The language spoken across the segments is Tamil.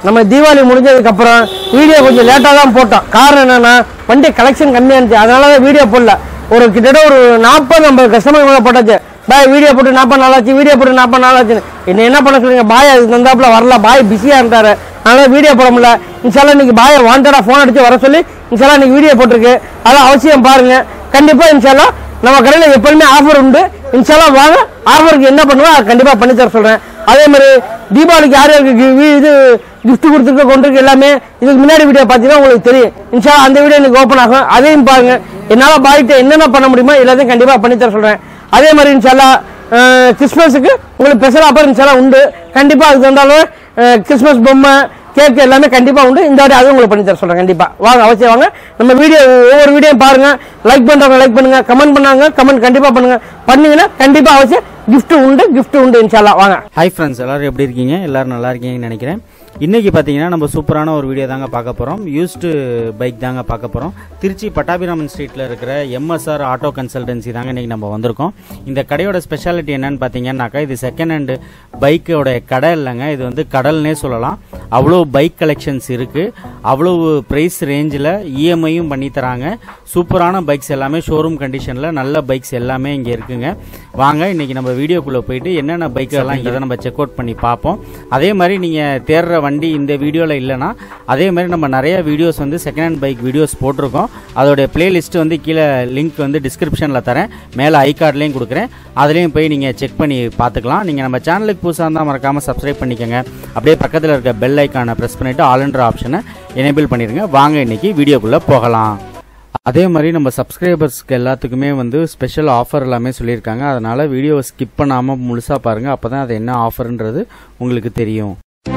நம்ம தீபாவளி முடிஞ்சதுக்கு அப்புறம் வீடியோ கொஞ்சம் லேட்டாக தான் போட்டோம் காரணம் என்னன்னா வண்டி கலெக்ஷன் கம்மியாக இருந்துச்சு அதனால தான் வீடியோ போடல ஒரு கிட்டத்தட்ட ஒரு நாற்பது ஐம்பது கஸ்டமர் மேலே போட்டாச்சு பாய் வீடியோ போட்டு நாற்பது நாளாச்சு வீடியோ போட்டு நாற்பது நாளாச்சுன்னு என்ன என்ன பண்ண சொல்லுங்க பாய் அது தந்தாப்புல வரல பாய் பிஸியாக இருந்தாரு அதனால வீடியோ போட முடியல இன்ஷால்லா இன்னைக்கு பாயை வாண்டடாக ஃபோன் அடிச்சு வர சொல்லி இன்ஷால்லா இன்னைக்கு வீடியோ போட்டிருக்கு அதெல்லாம் அவசியம் பாருங்க கண்டிப்பாக இன்ஷால்லா நம்ம கடையில் எப்பவுமே ஆஃபர் உண்டு இன்ஷால்லா வாங்க ஆஃபருக்கு என்ன பண்ணுவோம் அதை கண்டிப்பாக பண்ணி தர சொல்கிறேன் அதே மாதிரி தீபாவளிக்கு யார் யாருக்கு gi- வி- இது gift கொடுத்துருக்க கொண்டிருக்கு எல்லாமே இதுக்கு முன்னாடி வீடியோ பார்த்தீங்கன்னா உங்களுக்கு தெரியும் இன்ஷா அந்த வீடியோ இன்னைக்கு ஓப்பன் ஆகும் அதையும் பாருங்க என்னால் பாய்கிட்ட என்னென்ன பண்ண முடியுமோ எல்லாத்தையும் கண்டிப்பாக பண்ணி தர சொல்கிறேன் அதே மாதிரி இன்ஷால்லா அஹ், கிறிஸ்மஸுக்கு உங்களுக்கு ஸ்பெஷல் ஆஃபர் இன்ஷால்லா உண்டு கண்டிப்பாக அதுக்கு வந்தாலும் அஹ், கிறிஸ்மஸ் பொம்மை கேக் எல்லாமே கண்டிப்பாக உண்டு இந்த வாட்டி அதுவும் உங்களுக்கு பண்ணி தர சொல்கிறேன் கண்டிப்பாக வாங்க அவசியம் வாங்க நம்ம வீடியோ ஒவ்வொரு வீடியோ பாருங்க லைக் பண்ணுறவங்க லைக் பண்ணுங்க கமெண்ட் பண்ணாங்க கமெண்ட் கண்டிப்பாக பண்ணுங்க பண்ணீங்கன்னா கண்டிப்பாக அவசியம் gift உண்டு gift உண்டு இன்ஷால்லா வாங்க ஹாய் ஃப்ரெண்ட்ஸ் எல்லாரும் எப்படி இருக்கீங்க எல்லாரும் நல்லா இருக்கீங்கன்னு நினைக்கிறேன் இன்னைக்கு பார்த்தீங்கன்னா நம்ம சூப்பரான ஒரு வீடியோ தாங்க பார்க்க போகிறோம் யூஸ்டு பைக் தாங்க பார்க்க போகிறோம் திருச்சி பட்டாபிராமன் ஸ்ட்ரீட்டில் இருக்கிற எம்எஸ்ஆர் ஆட்டோ கன்சல்டன்சி தாங்க இன்னைக்கு நம்ம வந்திருக்கோம் இந்த கடையோட ஸ்பெஷாலிட்டி என்னன்னு பார்த்தீங்கன்னாக்கா இது செகண்ட் ஹேண்டு பைக்கோட கடை இல்லைங்க இது வந்து கடல்னே சொல்லலாம் அவ்வளோ பைக் கலெக்ஷன்ஸ் இருக்குது அவ்வளோ ப்ரைஸ் ரேஞ்சில் இஎம்ஐயும் பண்ணி தராங்க சூப்பரான பைக்ஸ் எல்லாமே ஷோரூம் கண்டிஷனில் நல்ல பைக்ஸ் எல்லாமே இங்கே இருக்குங்க வாங்க இன்னைக்கு நம்ம வீடியோக்குள்ளே போயிட்டு என்னென்ன பைக் எல்லாம் இங்கே நம்ம செக் அவுட் பண்ணி பார்ப்போம் அதே மாதிரி நீங்கள் தேடுற வண்டி இந்த வீடியோவில் இல்லைன்னா அதே மாதிரி நம்ம நிறைய வீடியோஸ் வந்து செகண்ட் ஹேண்ட் பைக் வீடியோஸ் போட்டிருக்கோம் அதோடைய பிளேலிஸ்ட் வந்து கீழே லிங்க் வந்து டிஸ்கிரிப்ஷனில் தரேன் மேலே ஐ கார்ட்லேயும் கொடுக்குறேன் அதுலேயும் போய் நீங்கள் செக் பண்ணி பார்த்துக்கலாம் நீங்கள் நம்ம சேனலுக்கு புதுசாக இருந்தால் மறக்காமல் சப்ஸ்கிரைப் பண்ணிக்கோங்க அப்படியே பக்கத்தில் இருக்க பெல் ஐக்கானை ப்ரெஸ் பண்ணிவிட்டு ஆல்ன்ற ஆப்ஷனை எனேபிள் பண்ணிடுங்க வாங்க இன்னைக்கு வீடியோக்குள்ளே போகலாம் அதே மாதிரி நம்ம சப்ஸ்கிரைபர்ஸ்க்கு எல்லாத்துக்குமே வந்து ஸ்பெஷல் ஆஃபர் எல்லாமே சொல்லியிருக்காங்க அதனால வீடியோவை ஸ்கிப் பண்ணாமல் முழுசாக பாருங்கள் அப்போ தான் அது என்ன ஆஃபர்ன்றது உங்களுக்கு தெரியும்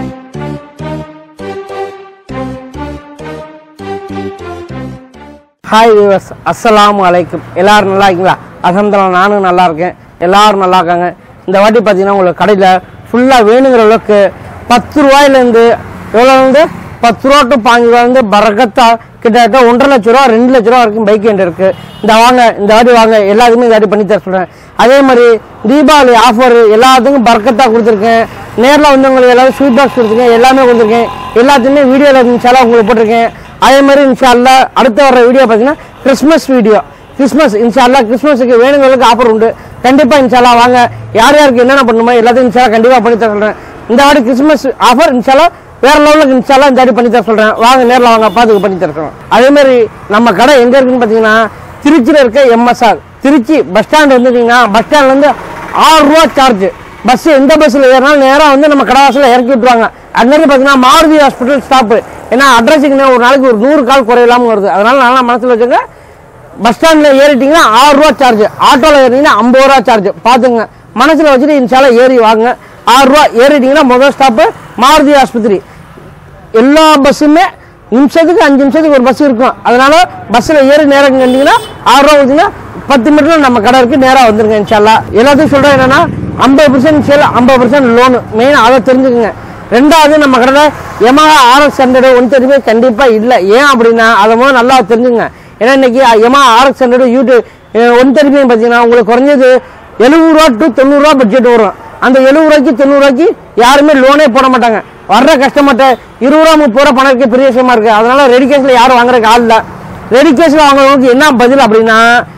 ஹாய் வியூவர்ஸ் அஸ்ஸலாமு அலைக்கும் எல்லாரும் நல்லா இருக்கீங்களா அலமதுல்லா நானும் நல்லா இருக்கேன் எல்லாரும் நல்லா இருக்காங்க இந்த வாட்டி பார்த்தீங்கன்னா உங்களுக்கு கடையில் ஃபுல்லாக வேணுங்கிற அளவுக்கு பத்து ரூபாயிலேருந்து எவ்வளோ வந்து பத்து ரூபா டு பாஞ்சு ரூபா வந்து பரகத்தா கிட்டத்தட்ட ஒன்றரை லட்ச ரூபா ரெண்டு லட்ச ரூபா வரைக்கும் பைக் என்கிட்ட இருக்கு இந்த வாங்க இந்த வாட்டி வாங்க எல்லாத்துக்குமே இந்த வாட்டி பண்ணி தர சொல்கிறேன் அதே மாதிரி தீபாவளி ஆஃபர் எல்லாத்துக்கும் பரக்கத்தா கொடுத்துருக்கேன் நேரில் வந்தவங்களுக்கு எல்லாரும் ஸ்வீட் பாக்ஸ் கொடுத்துருக்கேன் எல்லாமே கொடுத்துருக்கேன் எல்லாத்தையுமே வீடியோவில் இருந்துச்சாலும் உங்களுக்கு போட்டிருக்கேன் அதே மாதிரி இன்ஷால்லா அடுத்த வர வீடியோ பார்த்தீங்கன்னா கிறிஸ்மஸ் வீடியோ கிறிஸ்மஸ் இன்ஷால்லா கிறிஸ்மஸுக்கு வேணுங்களுக்கு ஆஃபர் உண்டு கண்டிப்பாக இன்ஷால்லா வாங்க யார் யாருக்கு என்னென்ன பண்ணணுமோ எல்லாத்தையும் இன்ஷால்லா கண்டிப்பாக பண்ணி தர சொல்கிறேன் இந்த வாட்டி கிறிஸ்மஸ் ஆஃபர் இன்ஷால்லா வேற லெவலுக்கு இன்ஷால்லா இந்த வாட்டி பண்ணி தர சொல்கிறேன் வாங்க நேரில் வாங்க பார்த்துக்கு பண்ணி தர சொல்கிறேன் அதே மாதிரி நம்ம கடை எங்கே இருக்குன்னு பார்த்தீங்கன்னா திருச்சியில் இருக்க எம்எஸ்ஆர் திருச்சி பஸ் ஸ்டாண்ட் வந்துட்டீங்கன்னா பஸ் ஸ்டாண்ட்லேருந்து ஆறு ரூபா சார்ஜ் பஸ் எந்த பஸ்ஸில் ஏறினாலும் நேராக வந்து நம்ம கடாவாசில் இறக்கி விட்டுருவாங்க அது மாதிரி பார்த்தீங்கன்னா மாருதி ஹாஸ்பிட்டல் ஸ்டாப்பு ஏன்னா அட்ரஸுக்கு ஒரு நாளைக்கு ஒரு நூறு கால் குறையில்லாமல் வருது அதனால நல்லா மனசில் வச்சுங்க பஸ் ஸ்டாண்டில் ஏறிட்டீங்கன்னா ஆறு ரூபா சார்ஜ் ஆட்டோவில் ஏறினீங்கன்னா ஐம்பது ரூபா சார்ஜ் பார்த்துங்க மனசில் வச்சுட்டு இன்ஷால ஏறி வாங்க ஆறு ரூபா ஏறிட்டீங்கன்னா முதல் ஸ்டாப்பு மாருதி ஆஸ்பத்திரி எல்லா பஸ்ஸுமே நிமிஷத்துக்கு அஞ்சு நிமிஷத்துக்கு ஒரு பஸ் இருக்கும் அதனால பஸ்ஸில் ஏறி நேரம் கண்டிங்கன்னா ஆறு ரூபா கொடுத்தீங்கன்னா பத்து மீட்டர் நம்ம கடை இருக்கு நேராக வந்துருங்க இன்ஷால்லா எல்லாத்தையும் சொல்கிறேன் என்னன்னா ஐம்பது பர்சன்ட் சேல் ஐம்பது பர்சன்ட் லோனு மெயின் அதை தெரிஞ்சுக்குங்க ரெண்டாவது நம்ம கடையில் எமஹா ஆர்எக்ஸ் ஹண்ட்ரடு ஒன் தெரியுமே கண்டிப்பாக இல்லை ஏன் அப்படின்னா அதை முதல்ல நல்லா தெரிஞ்சுங்க ஏன்னா இன்னைக்கு Yamaha RX hundred YouTube one தெரியுமே பார்த்தீங்கன்னா உங்களுக்கு குறைஞ்சது எழுபது ரூபா டு தொண்ணூறுரூவா பட்ஜெட் வரும் அந்த எழுபது ரூபாய்க்கு தொண்ணூறு ரூபாய்க்கு யாருமே லோனே போட மாட்டாங்க வர்ற கஸ்டமர்கிட்ட இருபது ரூபா முப்பது ரூபா பணம் இருக்க பெரிய விஷயமா இருக்கு அதனால ரெடி கேஸ்ல யாரும் வாங்குறதுக்கு ஆள் இல்லை ரெடி கேஸ்ல வாங்குறவங்களுக்கு என்ன பதில் அப்படின்னா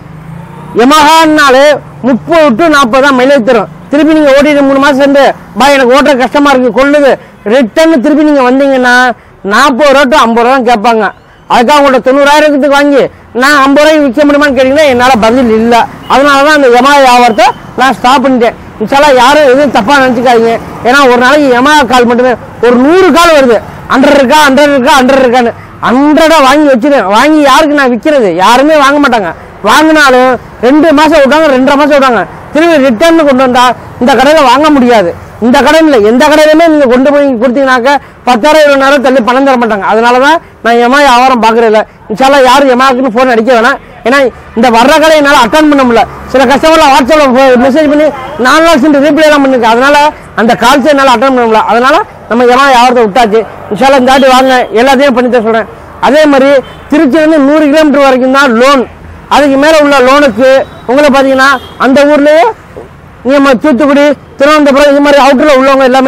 எமஹான்னாலே முப்பது டு நாற்பது தான் மைலேஜ் தரும் திருப்பி நீங்க ஓட்டிட்டு மூணு மாசம் இருந்து பா எனக்கு ஓட்டுற கஷ்டமா இருக்கு கொள்ளுது ரிட்டர்ன் திருப்பி நீங்க வந்தீங்கன்னா நாற்பது ரூபா டு ஐம்பது ரூபா கேட்பாங்க அதுக்காக உங்கள்ட்ட தொண்ணூறாயிரத்துக்கு வாங்கி நான் ஐம்பது ரூபாய்க்கு விற்க முடியுமான்னு கேட்டீங்கன்னா என்னால் பதில் இல்லை அதனால தான் அந்த எமஹா வியாபாரத்தை நான் ஸ்டாப் பண்ணிட்டேன் இன்ஷால்லா யாரும் எதுவும் தப்பாக நினச்சிக்காதீங்க ஏன்னா ஒரு நாளைக்கு எமஹா கால் மட்டுமே ஒரு நூறு கால் வருது ஹண்ட்ரட் இருக்கா ஹண்ட்ரட் இருக்கா ஹண்ட்ரட் இருக்கான்னு ஹண்ட்ரடா வாங்கி வச்சிருக்கேன் வாங்கி யாருக்கு நான் விற்கிறது யாருமே வாங்க மாட்டாங்க வாங்கினாலும் ரெண்டு மாசம் விட்டாங்க ரெண்டரை மாசம் விட்டாங்க திரும்பி ரிட்டர்ன் கொண்டு வந்தா இந்த கடையில வாங்க முடியாது இந்த கடையில் இல்லை எந்த கடையிலுமே நீங்க கொண்டு போய் கொடுத்தீங்கன்னாக்க பத்தாயிரம் இருபதாயிரம் தள்ளி பணம் தர மாட்டாங்க அதனால தான் நான் எமா வியாபாரம் பார்க்கறது இல்லை இன்ஷால்லா யாரும் எமாக்குன்னு ஃபோன் அடிக்க வேணாம் ஏன்னா இந்த வர்ற கடை என்னால் அட்டன் பண்ண முடியல சில கஸ்டமர்ல வாட்ஸ்அப்பில் மெசேஜ் பண்ணி நாலு நாள் சென்று ரீப்ளை எல்லாம் பண்ணிருக்கு அதனால அந்த கால்ஸ் என்னால் அட்டன் பண்ண முடியல அதனால நம்ம எமா வியாபாரத்தை விட்டாச்சு இன்ஷால்லா இந்த வாட்டி வாங்க எல்லாத்தையும் பண்ணி தர சொல்றேன் அதே மாதிரி திருச்சியிலேருந்து நூறு கிலோமீட்டர் வரைக்கும் தான் லோன் அதுக்கு மேலே உள்ள லோனுக்கு உங்களை பார்த்தீங்கன்னா அந்த ஊர்லேயே நம்ம தூத்துக்குடி திருவனந்தபுரம் இது மாதிரி அவுட்டரில் உள்ளவங்க எல்லாமே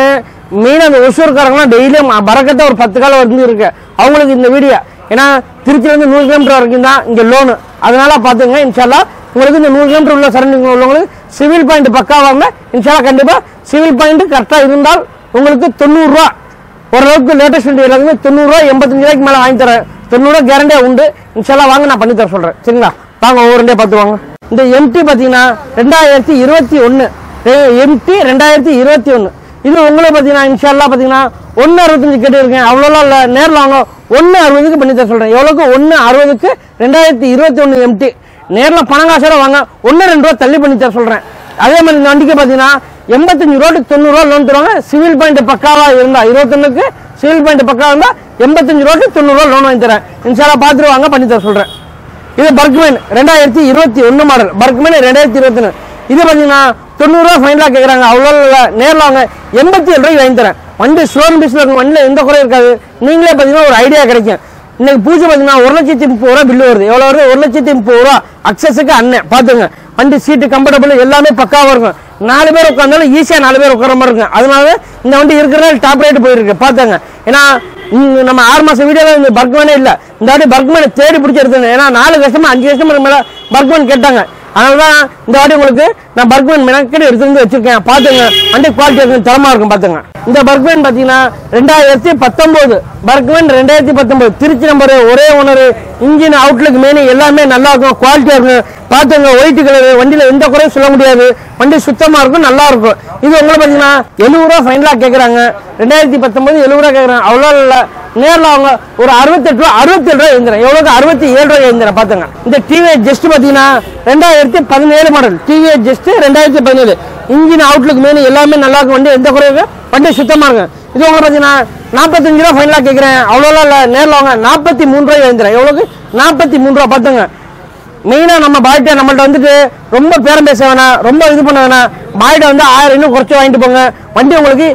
மெயினாக அந்த ஒசூர்காரங்களாம் டெய்லியும் பறக்கத்தை ஒரு பத்து காலம் வந்து இருக்கு அவங்களுக்கு இந்த வீடியோ ஏன்னா திருச்சியிலேருந்து நூறு கிலோமீட்டர் வரைக்கும் தான் இங்கே லோனு அதனால பார்த்துங்க இன்ஷால்லா உங்களுக்கு இந்த நூறு கிலோமீட்டர் உள்ள சரௌண்டிங் உள்ளவங்களுக்கு சிவில் பாயிண்ட் பக்காவாங்க இன்ஷால்லா கண்டிப்பாக சிவில் பாயிண்ட் கரெக்டாக இருந்தால் உங்களுக்கு தொண்ணூறுரூவா ஓரளவுக்கு லேட்டஸ்ட் வண்டி எல்லாமே தொண்ணூறுரூவா எண்பத்தஞ்சு ரூபாய்க்கு மேலே வாங்கி தரேன் தொண்ணூறுரூவா கேரண்டியாக உண்டு இன்ஷால்லா வாங்க நான் பண்ணி தர சொல்கிறேன் சரிங்களா வாங்க ஒவ்வொரு வண்டியாக பார்த்து வாங்க இந்த எம்டி பார்த்தீங்கன்னா ரெண்டாயிரத்தி இருபத்தி ஒன்று எம்டி ரெண்டாயிரத்தி இருபத்தி ஒன்று இது உங்களை பார்த்தீங்கன்னா இன்ஷால்லா பார்த்தீங்கன்னா ஒன்று அறுபத்தஞ்சு கேட்டுருக்கேன் அவ்வளோலாம் இல்லை நேரில் வாங்க ஒன்று அறுபதுக்கு பண்ணி தர சொல்கிறேன் எவ்வளோக்கு ஒன்று அறுபதுக்கு ரெண்டாயிரத்தி இருபத்தி ஒன்று எம்டி நேரில் பணம் காசோட வாங்க ஒன்று ரெண்டு ரூபா தள்ளி பண்ணி தர சொல்கிறேன் அதே மாதிரி இந்த வண்டிக்கு பார்த்தீங்கன்னா எண்பத்தஞ்சு ரூபாய்க்கு தொண்ணூறுரூவா லோன் தருவாங்க சிவில் பாயிண்ட் பக்காவாக இருந்தா இருபத்தொன்னுக்கு சிவில் பாயிண்ட் பக்காவாக இருந்தால் எண்பத்தஞ்சு ரூபாய்க்கு தொண்ணூறுரூவா லோன் வாங்கி தரேன் இன்ஷால்லா பார்த்துட்டு வாங்க பண்ணி தர சொல்கிறேன் இது பர்க்மேன் ரெண்டாயிரத்தி இருபத்தி ஒன்று மாடல் பர்க்மேன் ரெண்டாயிரத்தி இருபத்தி ஒன்று இது பார்த்தீங்கன்னா தொண்ணூறுரூவா ஃபைனலாக கேட்குறாங்க அவ்வளோ இல்லை நேரில் வாங்க எண்பத்தி ஏழு ரூபாய்க்கு வாங்கி தரேன் வண்டி ஷோரூம் பீஸில் இருக்கும் வண்டியில் எந்த குறையும் இருக்காது நீங்களே பார்த்தீங்கன்னா ஒரு ஐடியா கிடைக்கும் இன்னைக்கு பூஜை பார்த்தீங்கன்னா ஒரு லட்சத்தி முப்பது ரூபா பில்லு வருது எவ்வளோ வருது ஒரு லட்சத்தி முப்பது ரூபா அக்சஸுக்கு அண்ணன் பார்த்துங்க வண்டி சீட்டு கம்ஃபர்டபுள் எல்லாமே பக்காவாக இருக்கும் நாலு பேர் உட்காந்தாலும் ஈஸியாக நாலு பேர் உட்கார மாதிரி இருக்கும் அதனால இந்த வண்டி இருக்கிறதால டாப் ரேட் போயிருக்கு பார்த்துங்க ஏன்னா இங்க நம்ம ஆறு மாசம் வீடியோவில் இந்த பர்க்மேனே இல்லை இந்த வாட்டி பர்க்மேனை தேடி பிடிச்சி எடுத்துங்க ஏன்னா நாலு கஷ்டமா அஞ்சு கஷ்டமா மேலே பர்க்மேன் கேட்டாங்க அதனால தான் இந்த வாட்டி உங்களுக்கு நான் பர்க்மேன் மெனக்கெடு எடுத்து வந்து வச்சிருக்கேன் பார்த்துங்க வண்டி குவாலிட்டி இருக்கும் தரமா இருக்கும் பார்த்துங்க இந்த பர்க்மேன் பார்த்தீங்கன்னா ரெண்டாயிரத்தி பத்தொம்போது பர்க்மேன் ரெண்டாயிரத்தி பத்தொம்போது திருச்சி நம்பர் ஒரே ஓனர் இன்ஜின் அவுட்லுக் மெயின் எல்லாமே நல்லா இருக்கும் குவாலிட்டியாக இருக்கும் பார்த்துங்க ஒயிட் கலர் வண்டியில் எந்த குறையும் சொல்ல முடியாது வண்டி சுத்தமாக இருக்கும் நல்லா இருக்கும் இது உங்களை பார்த்தீங்கன்னா எழுபது ரூபா ஃபைனலாக கேட்குறாங்க ரெண்டாயிரத்தி பத்தொம்போது எழுபது ரூபா கேட்குறாங்க அவ்வளோ இல்லை நேரில் அவங்க ஒரு அறுபத்தெட்டு ரூபா அறுபத்தேழு ரூபா எழுந்துறேன் எவ்வளோக்கு அறுபத்தி ஏழு ரூபாய் எழுந்துறேன் பார்த்துங்க இந்த டிவிஎஸ் ஜஸ்ட் பார்த்தீங்கன்னா ரெண்டாயிரத்தி பதினேழு மாடல் டிவிஎஸ் ஜஸ்ட் ரெண்டாயிரத்தி பதினேழு இன்ஜின் அவுட்லுக் மெயின் எல்லாமே நல்லா இருக்கும் வண்டி எந்த குறையும் இல்லை. வண்டி சுத்தமாக இருக்கும் இது உங்களுக்கு பார்த்தீங்கன்னா நாற்பத்தஞ்சு ரூபா ஃபைனலாக கேட்குறேன் அவ்வளோலாம் இல்லை நேரில் வாங்க நாற்பத்தி மூணு ரூபாய் எழுந்துறேன் எவ்வளோக்கு நாற்பத்தி மூணு ரூபா பார்த்துங்க மெயினாக நம்ம பாய்ட்ட நம்மள்ட்ட வந்துட்டு ரொம்ப பேரம் பேச வேணாம் ரொம்ப இது பண்ண வேணாம் பாய்ட்ட வந்து ஆயிரம் இன்னும் குறைச்சி வாங்கிட்டு போங்க வண்டி உங்களுக்கு